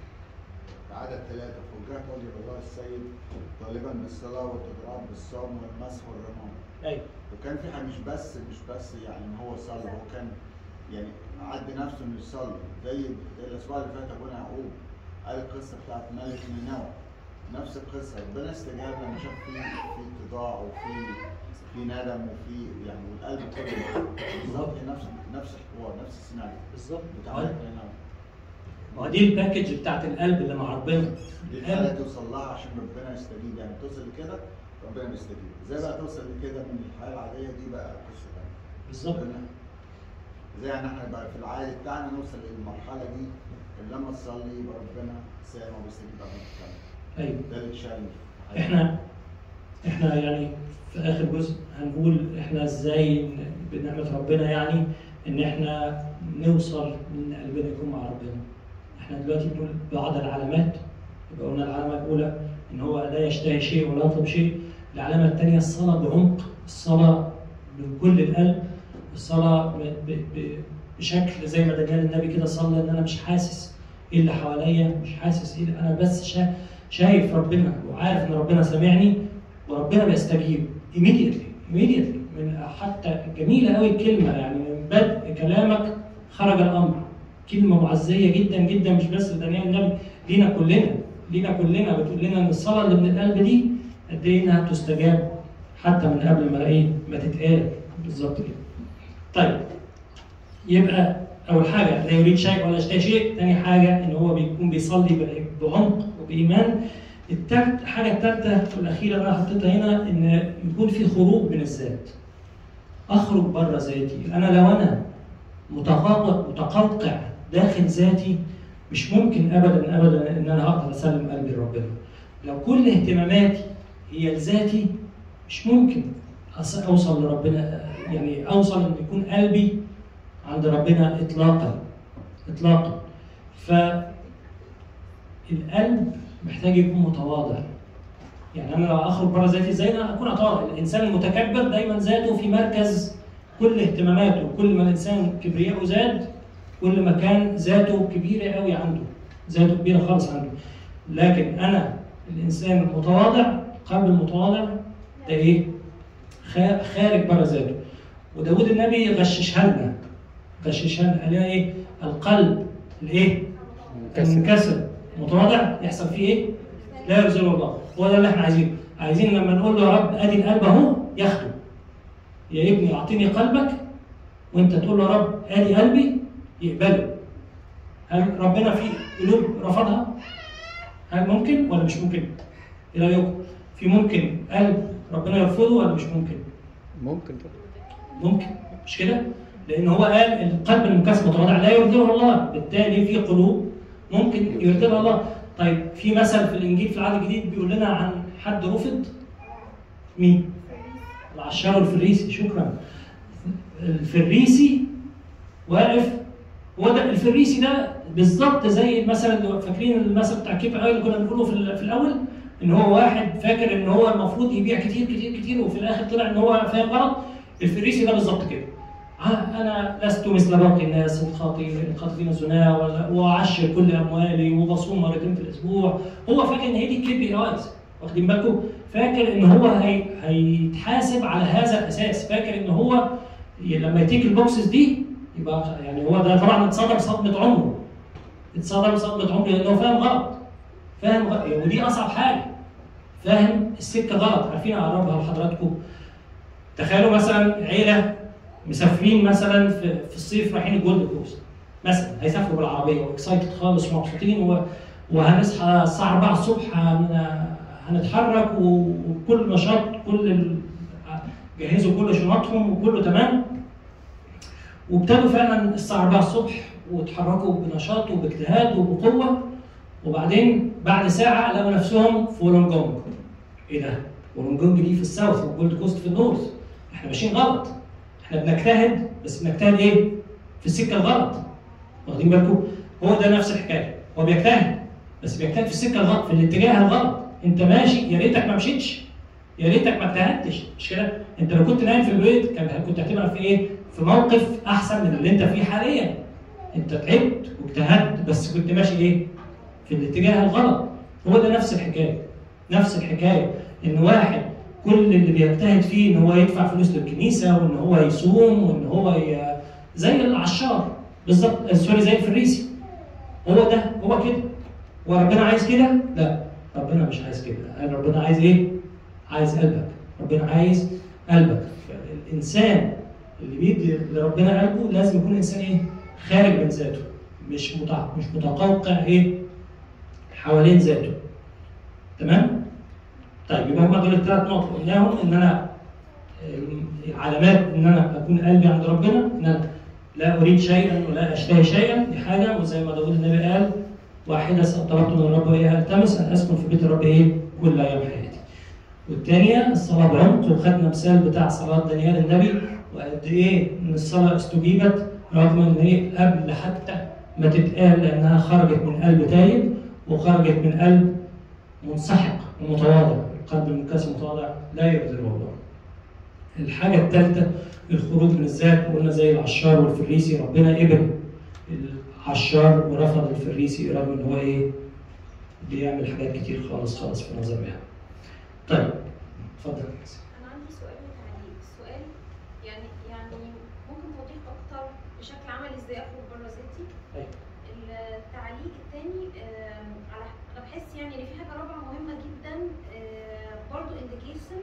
في عدد ثلاثة فوجئت وجه الله السيد طالبا بالصلاة والتضرع بالصوم والمسح والرمام ايوه وكان في حاجة مش بس مش بس يعني ان هو صلى هو كان يعني عد نفسه انه يصلي زي زي الاسبوع اللي فات ابونا يعقوب قال القصة بتاعت ملك نينوى نفس القصة ربنا استجاب لما شاف في في اتضاع وفي في ندم وفي يعني والقلب كله بالظبط نفس نفس الحوار نفس السيناريو بالظبط بتاع ملك نينوى ما هو دي الباكج بتاعت القلب اللي مع ربنا دي الحالة توصل لها عشان ربنا يستجيب يعني توصل لكده ربنا بيستجيب ازاي بقى توصل لكده من الحياة العادية دي بقى قصة تانية بالظبط ربنا- ازاي يعني احنا بقى في العادي بتاعنا نوصل للمرحلة دي اللي لما تصلي يبقى ربنا سامع وبيستجيب قبل ما تتكلم ايوه ده اللي اتشال احنا احنا يعني في اخر جزء هنقول احنا ازاي ن- بنعمه ربنا يعني ان احنا نوصل ان قلبنا يكون مع ربنا. احنا دلوقتي بنقول بعض العلامات يبقى قلنا العلامه الاولى ان هو لا يشتهي شيء ولا يطلب شيء. العلامه الثانيه الصلاه بعمق، الصلاه من كل القلب، الصلاه ب- ب- ب- بشكل زي ما دانيال النبي كده صلى ان انا مش حاسس ايه اللي حواليا، مش حاسس ايه اللي- انا بس شا شايف ربنا وعارف ان ربنا سامعني وربنا بيستجيب immediately immediately من حتى جميله قوي الكلمه يعني من بدء كلامك خرج الامر كلمه معزيه جدا جدا مش بس لدانيال النبي لينا كلنا لينا كلنا بتقول لنا ان الصلاه اللي من القلب دي قد ايه انها تستجاب حتى من قبل ما ايه ما تتقال بالظبط كده. طيب يبقى اول حاجه لا يريد شيء ولا يشتهي شيء، ثاني حاجه ان هو بيكون بيصلي ب- بعمق وبايمان. التالت حاجه الثالثه والاخيره اللي انا حطيتها هنا ان يكون في خروج من الذات. اخرج بره ذاتي، انا لو انا متقاطع متقوقع داخل ذاتي مش ممكن ابدا ابدا ان انا اقدر اسلم قلبي لربنا. لو كل اهتماماتي هي لذاتي مش ممكن أص- اوصل لربنا يعني اوصل ان يكون قلبي عند ربنا اطلاقا اطلاقا فالقلب محتاج يكون متواضع يعني انا لو اخرج بره ذاتي ازاي انا اكون اتواضع الانسان المتكبر دايما ذاته في مركز كل اهتماماته كل ما الانسان كبرياءه زاد كل ما كان ذاته كبيره قوي عنده ذاته كبيره خالص عنده لكن انا الانسان المتواضع القلب المتواضع ده ايه خا- خارج بره ذاته وداود النبي غششها لنا غششها لنا قال لنا ايه القلب الايه منكسر. المنكسر متواضع يحصل فيه ايه لا يرزقه الله هو ده اللي احنا عايزينه عايزين لما نقول له يا رب ادي القلب اهو ياخده يا ابني اعطيني قلبك وانت تقول له يا رب ادي قلبي يقبله هل ربنا في قلوب رفضها؟ هل ممكن ولا مش ممكن؟ ايه رايكم؟ في ممكن قلب ربنا يرفضه ولا مش ممكن؟ ممكن طبعا ممكن مش كده؟ لان هو قال القلب المكسب متواضع لا يرضيه الله، بالتالي في قلوب ممكن يرضيها الله. طيب في مثل في الانجيل في العهد الجديد بيقول لنا عن حد رفض مين؟ العشار الفريسي شكرا. الفريسي واقف هو ده الفريسي ده بالظبط زي المثل اللي فاكرين المثل بتاع كيف اللي كنا بنقوله في, ال- في الاول ان هو واحد فاكر ان هو المفروض يبيع كتير كتير كتير وفي الاخر طلع ان هو فاهم غلط الفريسي ده بالظبط كده ع- انا لست مثل باقي الناس الخاطئين الخاطئين الزنا ولا واعشر كل اموالي وبصوم مرتين في الاسبوع هو فاكر ان هي دي الكي بي ايز واخدين بالكم فاكر ان هو هي هيتحاسب على هذا الاساس فاكر ان هو ي- لما يتيك البوكسز دي يبقى يعني هو ده طبعا اتصدم صدمه عمره اتصدم صدمه عمره لانه فاهم غلط فاهم غلط ودي اصعب حاجه فاهم السكه غلط عارفين اقربها لحضراتكم تخيلوا مثلا عيله مسافرين مثلا في, في الصيف رايحين الجولد كوست مثلا هيسافروا بالعربيه واكسايتد خالص ومبسوطين و- وهنصحى الساعه 4 الصبح هن- هنتحرك و- وكل نشاط كل ال- جهزوا كل شنطهم وكله تمام وابتدوا فعلا الساعه 4 الصبح واتحركوا بنشاط وباجتهاد وبقوه وبعدين بعد ساعه لقوا نفسهم في وولونجونج ايه ده؟ وولونجونج دي في الساوث والجولد كوست في النورث احنا ماشيين غلط احنا بنجتهد بس بنجتهد ايه؟ في السكه الغلط واخدين بالكم؟ هو ده نفس الحكايه هو بيجتهد بس بيجتهد في السكه الغلط في الاتجاه الغلط انت ماشي يا ريتك ما مشيتش يا ريتك ما اجتهدتش مش كده؟ انت لو كنت نايم في البيت كان كنت هتبقى في ايه؟ في موقف احسن من اللي انت فيه حاليا انت تعبت واجتهدت بس كنت ماشي ايه؟ في الاتجاه الغلط هو ده نفس الحكايه نفس الحكايه ان واحد كل اللي بيجتهد فيه ان هو يدفع فلوس للكنيسه وان هو يصوم وان هو ي... زي العشار بالظبط سوري زي الفريسي هو ده هو كده وربنا عايز كده؟ لا ربنا مش عايز كده قال ربنا عايز ايه؟ عايز قلبك ربنا عايز قلبك الانسان اللي بيدي لربنا قلبه لازم يكون انسان ايه؟ خارج من ذاته مش متع... مش متقوقع ايه؟ حوالين ذاته تمام؟ طيب يبقى هم دول الثلاث نقط اللي قلناهم ان انا آم، علامات ان انا اكون قلبي عند ربنا ان انا لا اريد شيئا ولا اشتهي شيئا دي حاجه وزي ما داود النبي قال واحده طلبت من الرب ايه التمس ان اسكن في بيت الرب ايه كل ايام حياتي والثانيه الصلاه بعمق وخدنا مثال بتاع صلاه دانيال النبي وقد ايه ان الصلاه استجيبت رغم ان هي قبل حتى ما تتقال لانها خرجت من قلب تايب وخرجت من قلب منسحق ومتواضع القلب المنكسر المتواضع لا يغضب الله الحاجة الثالثة الخروج من الذات قلنا زي العشار والفريسي ربنا قبل العشار ورفض الفريسي رغم ان هو ايه بيعمل حاجات كتير خالص خالص في نظر بها. طيب اتفضل يا ياسر. أنا عندي سؤال وتعليق، السؤال يعني يعني ممكن توضيح أكتر بشكل عملي إزاي أخرج بره ذاتي؟ أيوة. التعليق التاني آم، على أنا بحس يعني إن في حاجة رابعة مهمة جدا آه، برضو إنديكيشن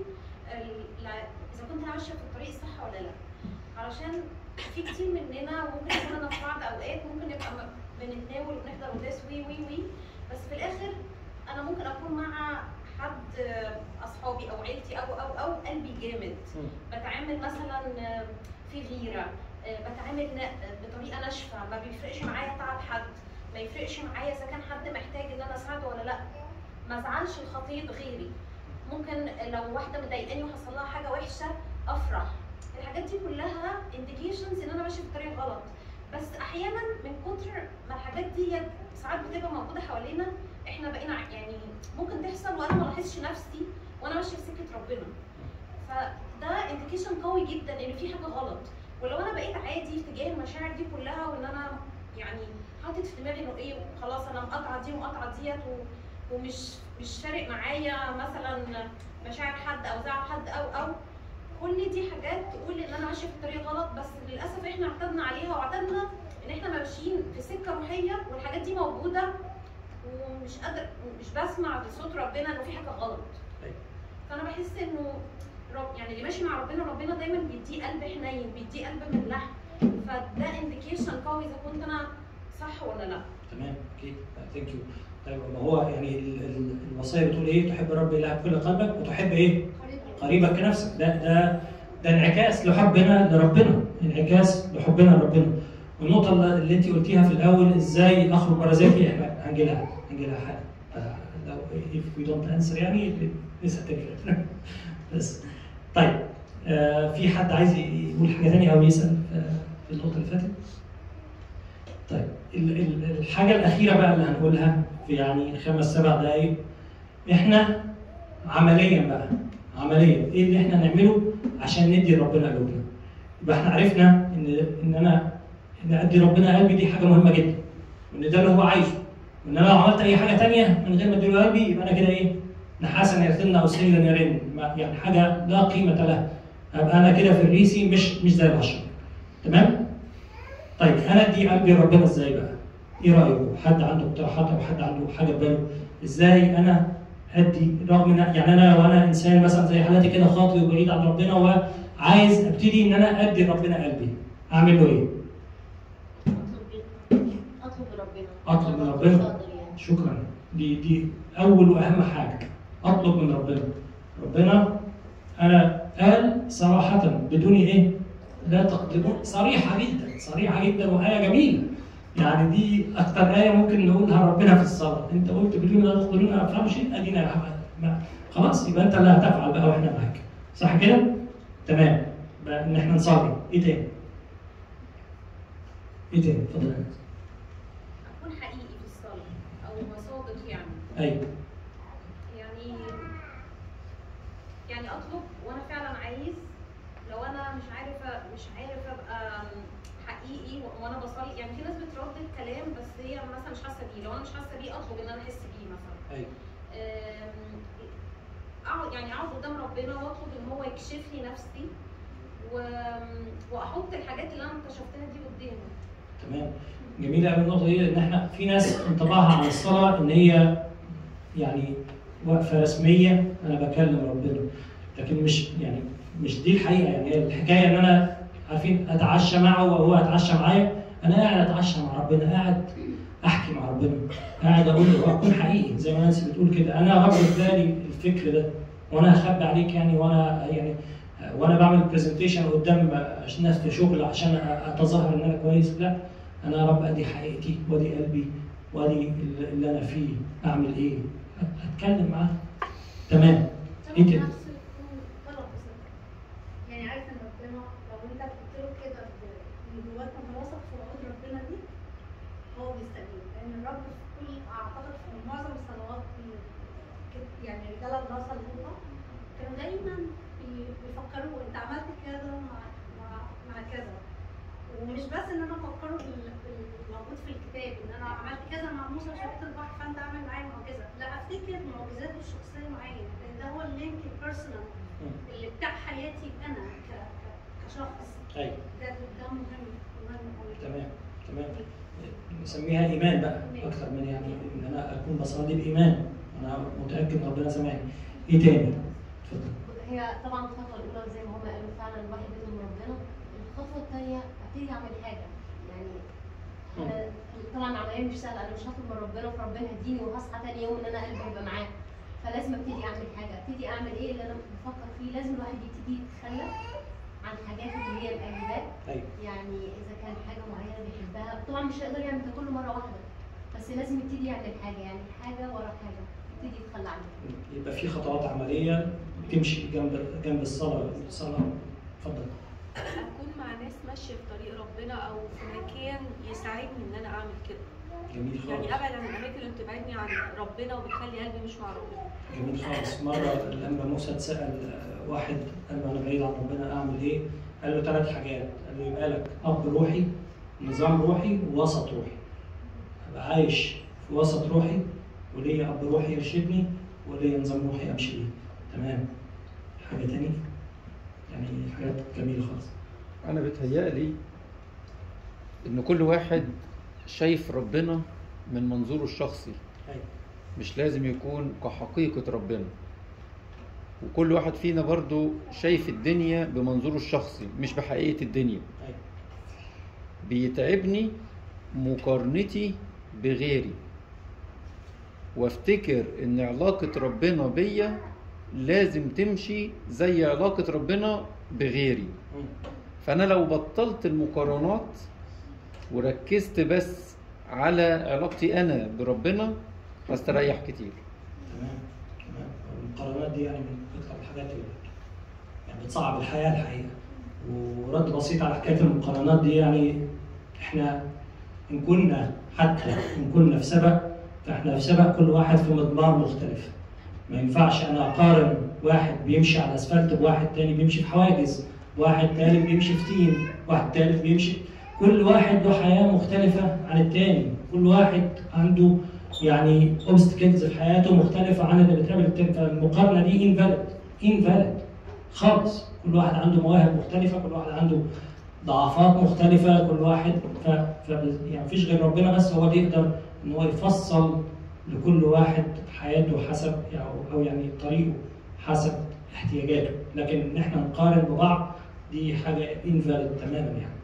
إذا كنت أنا ماشية في الطريق الصح ولا لأ. علشان في كتير مننا وممكن يكون أنا في بعض أوقات ممكن نبقى م- بنتناول وبنحضر قداس وي وي وي بس في الآخر أنا ممكن أكون مع حد آه، اصحابي او عيلتي او او او قلبي جامد بتعامل مثلا آه، في غيره آه، بتعامل ن- بطريقه ناشفه ما بيفرقش معايا تعب حد ما يفرقش معايا اذا كان حد محتاج ان انا اساعده ولا لا ما ازعلش الخطيه غيري ممكن لو واحده مضايقاني وحصل لها حاجه وحشه افرح الحاجات دي كلها انديكيشنز ان انا ماشيه في الطريق غلط بس احيانا من كتر ما الحاجات دي ساعات بتبقى موجوده حوالينا احنا بقينا ع- يعني ممكن تحصل وانا ما لاحظش نفسي وانا ماشيه في سكه ربنا فده انديكيشن قوي جدا ان في حاجه غلط ولو انا بقيت عادي تجاه المشاعر دي كلها وان انا يعني حاطط في دماغي انه ايه خلاص انا مقاطعه دي ومقاطعه ديت و- ومش مش فارق معايا مثلا مشاعر حد او زعل حد او او كل دي حاجات تقول ان انا ماشيه في الطريق غلط بس للاسف احنا اعتدنا عليها واعتدنا ان احنا ماشيين في سكه روحيه والحاجات دي موجوده ومش قادر مش بسمع بصوت ربنا انه في حاجه غلط أيوة. فانا بحس انه رب يعني اللي ماشي مع ربنا ربنا دايما بيديه قلب حنين بيديه قلب من لحم فده انديكيشن قوي اذا كنت انا صح ولا لا تمام اوكي ثانك يو طيب ما هو يعني ال- ال- الوصيه بتقول ايه تحب رب الله بكل قلبك وتحب ايه قريبك كنفسك ده ده ده انعكاس لحبنا لربنا انعكاس لحبنا لربنا والنقطه اللي اللي انت قلتيها في الاول ازاي اخرج بره ذاتي احنا هنجي لها هنجي لها حاجه لو if we don't answer يعني لسه هتفرق بس طيب آه في حد عايز يقول حاجه ثانيه او يسال آه في النقطه اللي فاتت طيب ال- ال- الحاجه الاخيره بقى اللي هنقولها في يعني خمس سبع دقائق احنا عمليا بقى عمليا ايه اللي احنا نعمله عشان ندي ربنا قلوبنا يبقى احنا عرفنا ان ان انا ان ادي ربنا قلبي دي حاجه مهمه جدا وان ده اللي هو عايزه وان انا لو عملت اي حاجه تانية من غير ما اديله قلبي يبقى انا كده ايه نحاسا يرتلنا او سيلا يرن ما- يعني حاجه لا قيمه لها ابقى انا كده في الريسي مش مش زي العشرة تمام طيب انا ادي قلبي ربنا ازاي بقى ايه رايكم حد عنده اقتراحات او حد عنده حاجه في باله ازاي انا ادي رغم ان يعني انا لو انا انسان مثلا زي حالاتي كده خاطئ وبعيد عن ربنا وعايز ابتدي ان انا ادي ربنا قلبي اعمل له ايه؟ اطلب ربنا أطلب من ربنا. اتفضل يعني شكرا دي دي اول واهم حاجه اطلب من ربنا ربنا انا قال صراحه بدون ايه لا تقدرون صريحه جدا صريحه جدا وايه جميله يعني دي اكتر ايه ممكن نقولها ربنا في الصلاه انت قلت بدون لا تقدرون ان افهم شيء ادينا يا حبيبي. ما- خلاص يبقى انت اللي هتفعل بقى واحنا معاك صح كده تمام بقى ان احنا نصلي ايه تاني ايه تاني اتفضل يا أنس. اكون حقيقي في الصلاه او صادق يعني ايوه يعني يعني اطلب وانا فعلا عايز لو انا مش عارفه مش عارف ابقى حقيقي و- وانا بصلي يعني في ناس بتردد كلام بس هي مثلا مش حاسه بيه لو انا مش حاسه بيه اطلب ان انا احس بيه مثلا ايوه أم، اقعد يعني اقعد قدام ربنا واطلب ان هو يكشف لي نفسي و... واحط الحاجات اللي انا اكتشفتها دي قدامه تمام جميله قوي النقطه دي لان احنا في ناس انطباعها عن الصلاه ان هي يعني وقفه رسميه انا بكلم ربنا لكن مش يعني مش دي الحقيقه يعني هي الحكايه ان انا عارفين اتعشى معه وهو يتعشى معايا انا قاعد اتعشى مع ربنا قاعد احكي مع ربنا قاعد اقول له اكون حقيقي زي ما نانسي بتقول كده انا رب في بالي الفكر ده وانا هخبي عليك يعني وانا يعني وانا بعمل برزنتيشن قدام ناس في شغل عشان اتظاهر ان انا كويس لا انا يا رب ادي حقيقتي وادي قلبي وادي اللي انا فيه اعمل ايه اتكلم معاه تمام طب انت نفسه يكون طلب بصدق يعني عارف ان ربنا لو انت قلت له كده ب- من جواك من راسك في وعود ربنا دي هو بيستجيب لان الرب في كل اعتقد في معظم الصلوات ال- كت- يعني الرجاله اللي صلوها كانوا دايما بي- بيفكروه انت عملت كذا مع مع مع كذا ومش بس ان انا افكره بال- بالموجود في الكتاب ان انا عملت كذا مع موسى شفت البحر فانت اعمل معايا معجزه لا افتكر معجزاته الشخصيه معايا لان ده هو اللينك البيرسونال اللي بتاع حياتي انا ك... ك... كشخص ايوه ده ده مهم مهم قوي تمام تمام نسميها ايمان بقى اكتر من يعني ان انا اكون بصلي بايمان انا متاكد ان ربنا سامعني ايه تاني؟ اتفضل هي طبعا الخطوه الاولى زي ما هما قالوا فعلا الواحد بيطلب من ربنا الخطوه الثانيه ابتدي اعمل حاجه يعني أنا طبعا العمليه مش سهله انا مش هطلب من ربنا فربنا يهديني وهصحى تاني يوم ان انا قلبي هيبقى معاه فلازم ابتدي اعمل حاجه ابتدي اعمل ايه اللي انا بفكر فيه لازم الواحد يبتدي يتخلى عن حاجات اللي هي الاجداد ايوه يعني اذا كان حاجه معينه بيحبها طبعا مش هيقدر يعمل ده كله مره واحده بس لازم يبتدي يعمل حاجه يعني حاجه ورا حاجه يبتدي يتخلى عنها يبقى في خطوات عمليه تمشي جنب جنب الصلاه الصلاه اتفضل اكون مع ناس ماشيه في طريق ربنا او في مكان يساعدني ان انا اعمل كده جميل يعني خالص ابعد عن الاماكن اللي بتبعدني عن ربنا وبتخلي قلبي مش مع ربنا جميل خالص مرة لما موسى اتسأل آه، واحد قال له أنا بعيد عن ربنا أعمل إيه؟ قال له ثلاث حاجات، قال له يبقى لك أب روحي، نظام روحي، ووسط روحي. أبقى عايش في وسط روحي وليا أب روحي يرشدني وليا نظام روحي أمشي بيه. تمام. حاجة تاني؟ يعني حاجات جميلة خالص. انا بتهيألي ان كل واحد شايف ربنا من منظوره الشخصي أيوة. مش لازم يكون كحقيقة ربنا وكل واحد فينا برضو شايف الدنيا بمنظوره الشخصي مش بحقيقة الدنيا أيوة. بيتعبني مقارنتي بغيري وافتكر ان علاقة ربنا بيا لازم تمشي زي علاقة ربنا بغيري مم. فانا لو بطلت المقارنات وركزت بس على علاقتي انا بربنا هستريح كتير تمام تمام المقارنات دي يعني من اكثر الحاجات اللي يعني بتصعب الحياه الحقيقه ورد بسيط على حكايه المقارنات دي يعني احنا ان كنا حتى ان كنا في سبق فاحنا في سبق كل واحد في مضمار مختلف ما ينفعش انا اقارن واحد بيمشي على اسفلت بواحد تاني بيمشي في حواجز واحد تالت بيمشي في تين واحد تالت بيمشي كل واحد له حياه مختلفه عن التاني كل واحد عنده يعني اوبستكلز في حياته مختلفه عن اللي بتقابل التاني فالمقارنه دي انفاليد انفاليد خالص كل واحد عنده مواهب مختلفه كل واحد عنده ضعفات مختلفه كل واحد ف... ف... يعني مفيش غير ربنا بس هو اللي يقدر ان هو يفصل لكل واحد حياته حسب يعني او يعني طريقه حسب احتياجاته لكن ان احنا نقارن ببعض دي حاجه انفاليد تماما يعني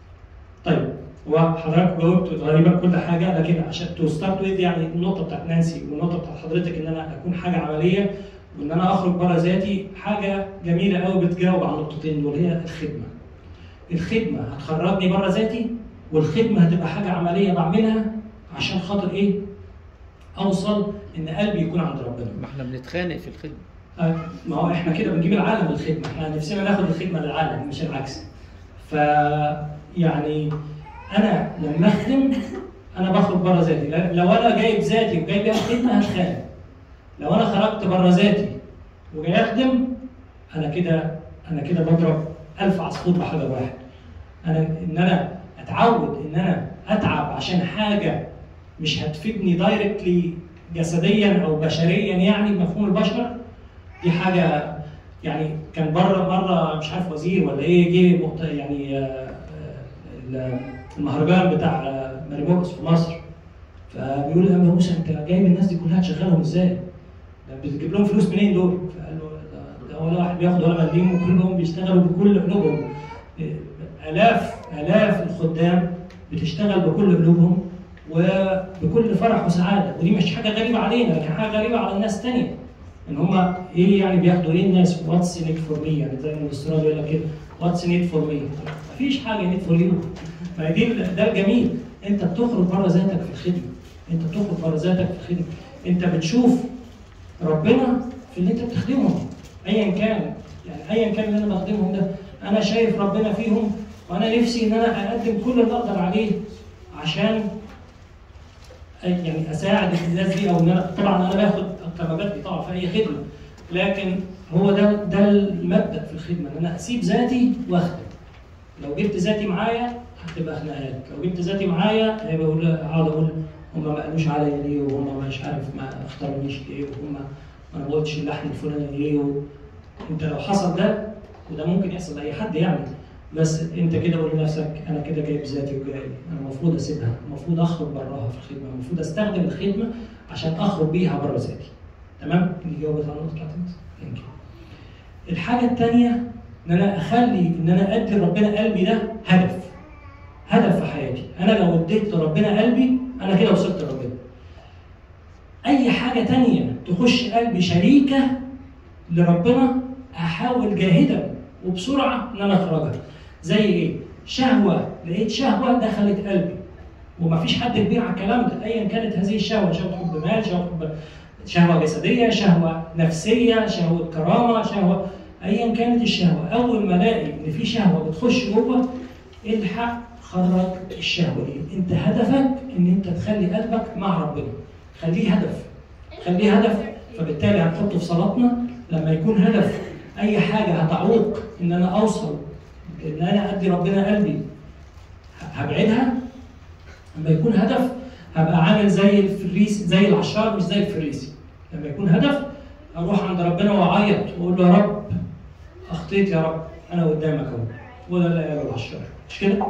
طيب وحضرتك جاوبت تقريبا كل حاجه لكن عشان تو ستارت ويز يعني النقطه بتاعت نانسي والنقطه بتاعت حضرتك ان انا اكون حاجه عمليه وان انا اخرج بره ذاتي حاجه جميله قوي بتجاوب على النقطتين دول هي الخدمه. الخدمه هتخرجني بره ذاتي والخدمه هتبقى حاجه عمليه بعملها عشان خاطر ايه؟ اوصل ان قلبي يكون عند ربنا. ما احنا بنتخانق في الخدمة آه، ما هو احنا كده بنجيب العالم للخدمه، احنا نفسنا ناخد الخدمه للعالم مش العكس. ف يعني انا لما اخدم انا بخرج بره ذاتي، لو انا جايب ذاتي وجاي بيها الخدمه هتخانق. لو انا خرجت بره ذاتي وجاي اخدم انا كده انا كده بضرب ألف عصفور بحجر واحد. انا ان انا اتعود ان انا اتعب عشان حاجه مش هتفيدني دايركتلي جسديا او بشريا يعني بمفهوم البشر دي حاجه يعني كان بره مره مش عارف وزير ولا ايه جه مؤت- يعني آه، آه، المهرجان بتاع آه، ماريمورقس في مصر فبيقول له يا موسى انت جايب الناس دي كلها تشغلهم ازاي؟ ده بتجيب لهم فلوس منين دول؟ فقال له ده- ده ولا واحد بياخد ولا مليم وكلهم بيشتغلوا بكل قلوبهم الاف الاف الخدام بتشتغل بكل قلوبهم وبكل فرح وسعاده ودي مش حاجه غريبه علينا لكن حاجه غريبه على الناس تانية ان هم ايه يعني بياخدوا ايه الناس واتس نيد فور مي يعني زي ما الاسترالي يقول لك كده واتس نيد فور مي مفيش حاجه نيد فور يو ما دي ده الجميل انت بتخرج بره ذاتك في الخدمه انت بتخرج بره ذاتك في الخدمه انت بتشوف ربنا في اللي انت بتخدمه ايا كان يعني ايا كان اللي انا بخدمهم ده انا شايف ربنا فيهم وانا نفسي ان انا اقدم كل اللي اقدر عليه عشان أي- يعني اساعد الناس دي او ان انا طبعا انا باخد اكتر طبعا في اي خدمه لكن هو ده ده المبدا في الخدمه ان انا اسيب ذاتي واخدم لو جبت ذاتي معايا هتبقى خناقات لو جبت ذاتي معايا هيبقى اقول اقعد اقول هم ما قالوش عليا ليه وهم مش عارف ما اختارونيش ليه وهم انا ما قلتش اللحن الفلاني ليه و... انت لو حصل ده وده ممكن يحصل لاي حد يعني بس انت كده قول لنفسك انا كده جايب ذاتي وجاي انا المفروض اسيبها المفروض اخرج براها في الخدمه المفروض استخدم الخدمه عشان اخرج بيها بره ذاتي تمام دي جاوبت على النقطه بتاعتك ثانك يو الحاجه الثانيه ان انا اخلي ان انا ادي لربنا قلبي ده هدف هدف في حياتي انا لو اديت لربنا قلبي انا كده وصلت لربنا اي حاجه تانية تخش قلبي شريكه لربنا احاول جاهدا وبسرعه ان انا اخرجها زي ايه شهوه لقيت شهوه دخلت قلبي ومفيش حد كبير على الكلام ده ايا كانت هذه الشهوه شهوه حب مال شهوه حب شهوه جسديه شهوه نفسيه شهوه كرامه شهوه ايا كانت الشهوه اول ما الاقي ان في شهوه بتخش جوه الحق خرج الشهوه دي انت هدفك ان انت تخلي قلبك مع ربنا خليه هدف خليه هدف فبالتالي هنحطه في صلاتنا لما يكون هدف اي حاجه هتعوق ان انا اوصل ان انا ادي ربنا قلبي هبعدها لما يكون هدف هبقى عامل زي الفريس زي العشار مش زي الفريسي لما يكون هدف اروح عند ربنا واعيط واقول له يا رب اخطيت يا رب انا قدامك اهو ولا لا يا العشار مش كده؟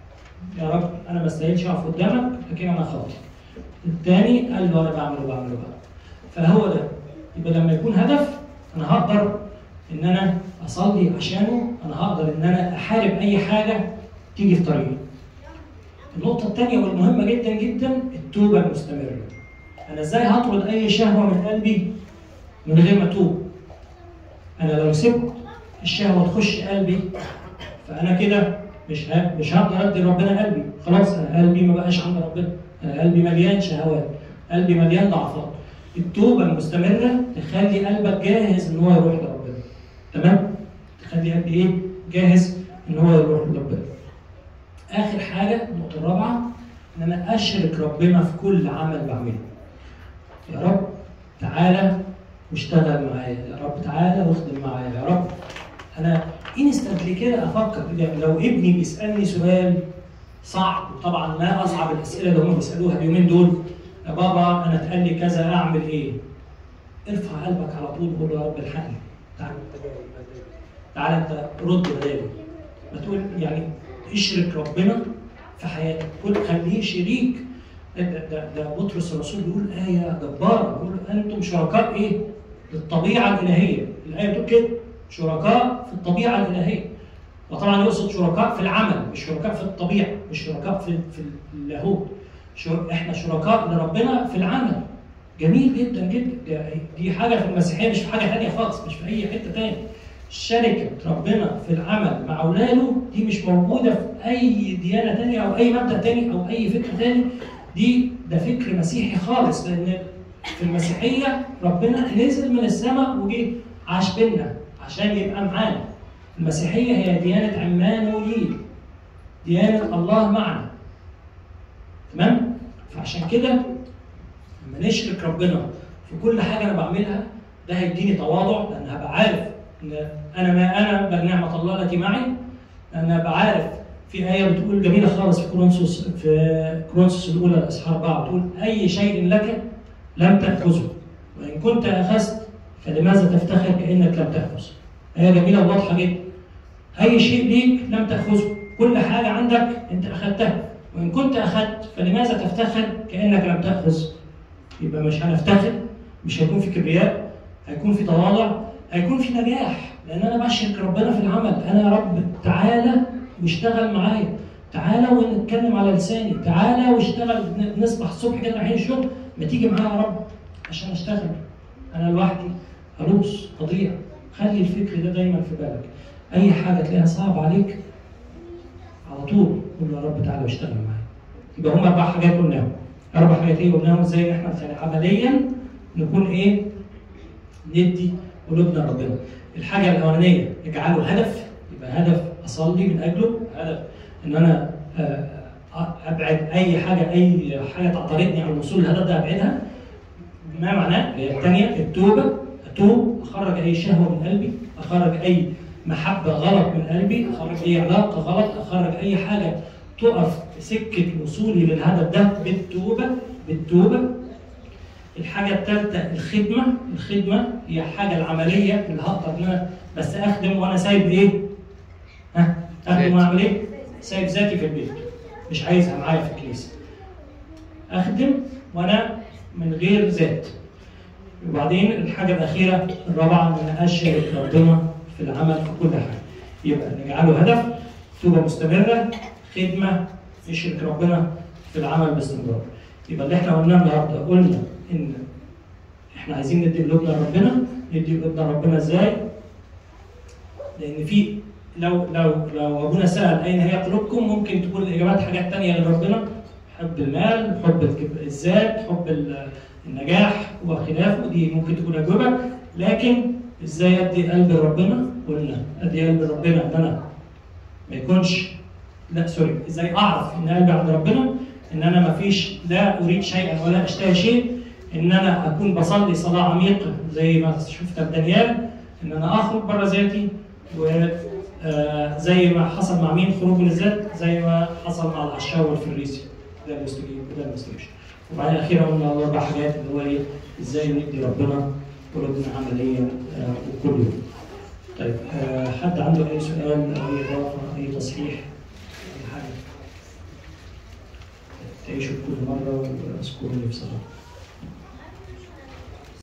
يا رب انا ما استاهلش اقف قدامك لكن انا خاطئ الثاني قال له انا بعمل وبعمل وبعمل فهو ده يبقى لما يكون هدف انا هقدر ان انا اصلي عشانه انا هقدر ان انا احارب اي حاجه تيجي في طريقي النقطة الثانية والمهمة جدا جدا التوبة المستمرة. أنا إزاي هطرد أي شهوة من قلبي من غير ما أتوب؟ أنا لو سبت الشهوة تخش قلبي فأنا كده مش ه... مش هقدر أدي ربنا قلبي، خلاص أنا قلبي ما بقاش عند ربنا، أنا قلبي مليان شهوات، قلبي مليان ضعفات. التوبة المستمرة تخلي قلبك جاهز إن هو يروح لربنا. تمام؟ تخلي قلبي إيه؟ جاهز إن هو يروح لربنا. اخر حاجه النقطه الرابعه ان انا اشرك ربنا في كل عمل بعمله يا رب تعالى واشتغل معايا يا رب تعالى واخدم معايا يا رب انا انستنتلي كده افكر يعني لو ابني بيسالني سؤال صعب طبعا ما اصعب الاسئله اللي هم بيسالوها اليومين دول يا بابا انا اتقال لي كذا اعمل ايه؟ ارفع قلبك على طول وقول له يا رب الحقني تعالى انت جاي بدالي. تعالى انت رد بدالي ما تقول يعني اشرك ربنا في حياتك كل خليه شريك ده, ده, ده بطرس الرسول بيقول آية جبارة بيقول أنتم شركاء إيه؟ للطبيعة الإلهية الآية بتقول كده شركاء في الطبيعة الإلهية وطبعا يقصد شركاء في العمل مش شركاء في الطبيعة مش شركاء في في اللاهوت شر... احنا شركاء لربنا في العمل جميل جدا جدا دي حاجة في المسيحية مش في حاجة تانية خالص مش في أي حتة تانية شركة ربنا في العمل مع أولاده دي مش موجودة في أي ديانة تانية أو أي مبدأ تاني أو أي فكر تاني دي ده فكر مسيحي خالص لأن في المسيحية ربنا نزل من السماء وجه عاش بينا عشان يبقى معانا المسيحية هي ديانة عمانويل ديانة الله معنا تمام؟ فعشان كده لما نشرك ربنا في كل حاجة أنا بعملها ده هيديني تواضع لأن هبقى عارف ان انا ما انا بل نعمه الله التي معي انا بعرف في ايه بتقول جميله خالص في كورنثوس في كورنثوس الاولى اصحاح اربعه بتقول اي شيء لك لم تاخذه وان كنت اخذت فلماذا تفتخر كانك لم تاخذ؟ ايه جميله وواضحه جدا اي شيء ليك لم تاخذه كل حاجه عندك انت اخذتها وان كنت اخذت فلماذا تفتخر كانك لم تاخذ؟ يبقى مش هنفتخر مش هيكون في كبرياء هيكون في تواضع هيكون في نجاح لان انا بشرك ربنا في العمل انا يا رب تعالى واشتغل معايا تعالى ونتكلم على لساني تعالى واشتغل نصبح الصبح كده رايحين الشغل ما تيجي معايا يا رب عشان اشتغل انا لوحدي هلوص تضيع خلي الفكر ده دايما في بالك اي حاجه تلاقيها صعب عليك على طول قول له يا رب تعالى واشتغل معايا يبقى هم اربع حاجات قلناهم اربع حاجات ايه قلناهم ازاي ان احنا يعني عمليا نكون ايه ندي قلوبنا لربنا الحاجه الاولانيه اجعله هدف يبقى هدف اصلي من اجله هدف ان انا آه، آه، ابعد اي حاجه اي حاجه تعترضني عن الوصول للهدف ده ابعدها ما معناه هي الثانيه التوبه اتوب اخرج اي شهوه من قلبي اخرج اي محبه غلط من قلبي اخرج اي علاقه غلط اخرج اي حاجه تقف في سكه وصولي للهدف ده بالتوبه بالتوبه الحاجه الثالثه الخدمه الخدمه هي الحاجه العمليه اللي هقدر ان انا بس اخدم وانا سايب ايه؟ ها؟ اخدم واعمل ايه؟ سايب ذاتي في البيت مش عايزها معايا في الكنيسه اخدم وانا من غير ذات وبعدين الحاجه الاخيره الرابعه ان انا اشرك ربنا في العمل في كل حاجه يبقى نجعله هدف توبه مستمره خدمه نشرك ربنا في العمل باستمرار يبقى اللي احنا قلناه النهارده قلنا ان احنا عايزين ندي قلوبنا لربنا ندي قلوبنا لربنا ازاي؟ لان في لو لو لو ابونا سال اين هي قلوبكم ممكن تكون الاجابات حاجات تانية غير ربنا حب المال حب الكب- الذات حب ال- النجاح وخلافه دي ممكن تكون اجوبه لكن ازاي ادي قلب ربنا قلنا ادي قلب ربنا ان انا ما يكونش لا سوري ازاي اعرف ان قلبي عند ربنا ان انا ما فيش لا اريد شيئا ولا اشتهي شيء ان انا اكون بصلي صلاه عميقه زي ما شفت في دانيال ان انا اخرج بره ذاتي وزي زي ما حصل مع مين خروج من الذات زي ما حصل مع العشاء والفريسي ده المستجيب وده المستجيب وبعدين اخيرا قلنا الاربع حاجات اللي هو ايه ازاي ندي ربنا قلوبنا عمليا آه، وكل يوم. طيب آه، حد عنده اي سؤال اي اضافه اي تصحيح اي حاجه تعيشوا كل مره واذكروني بصراحه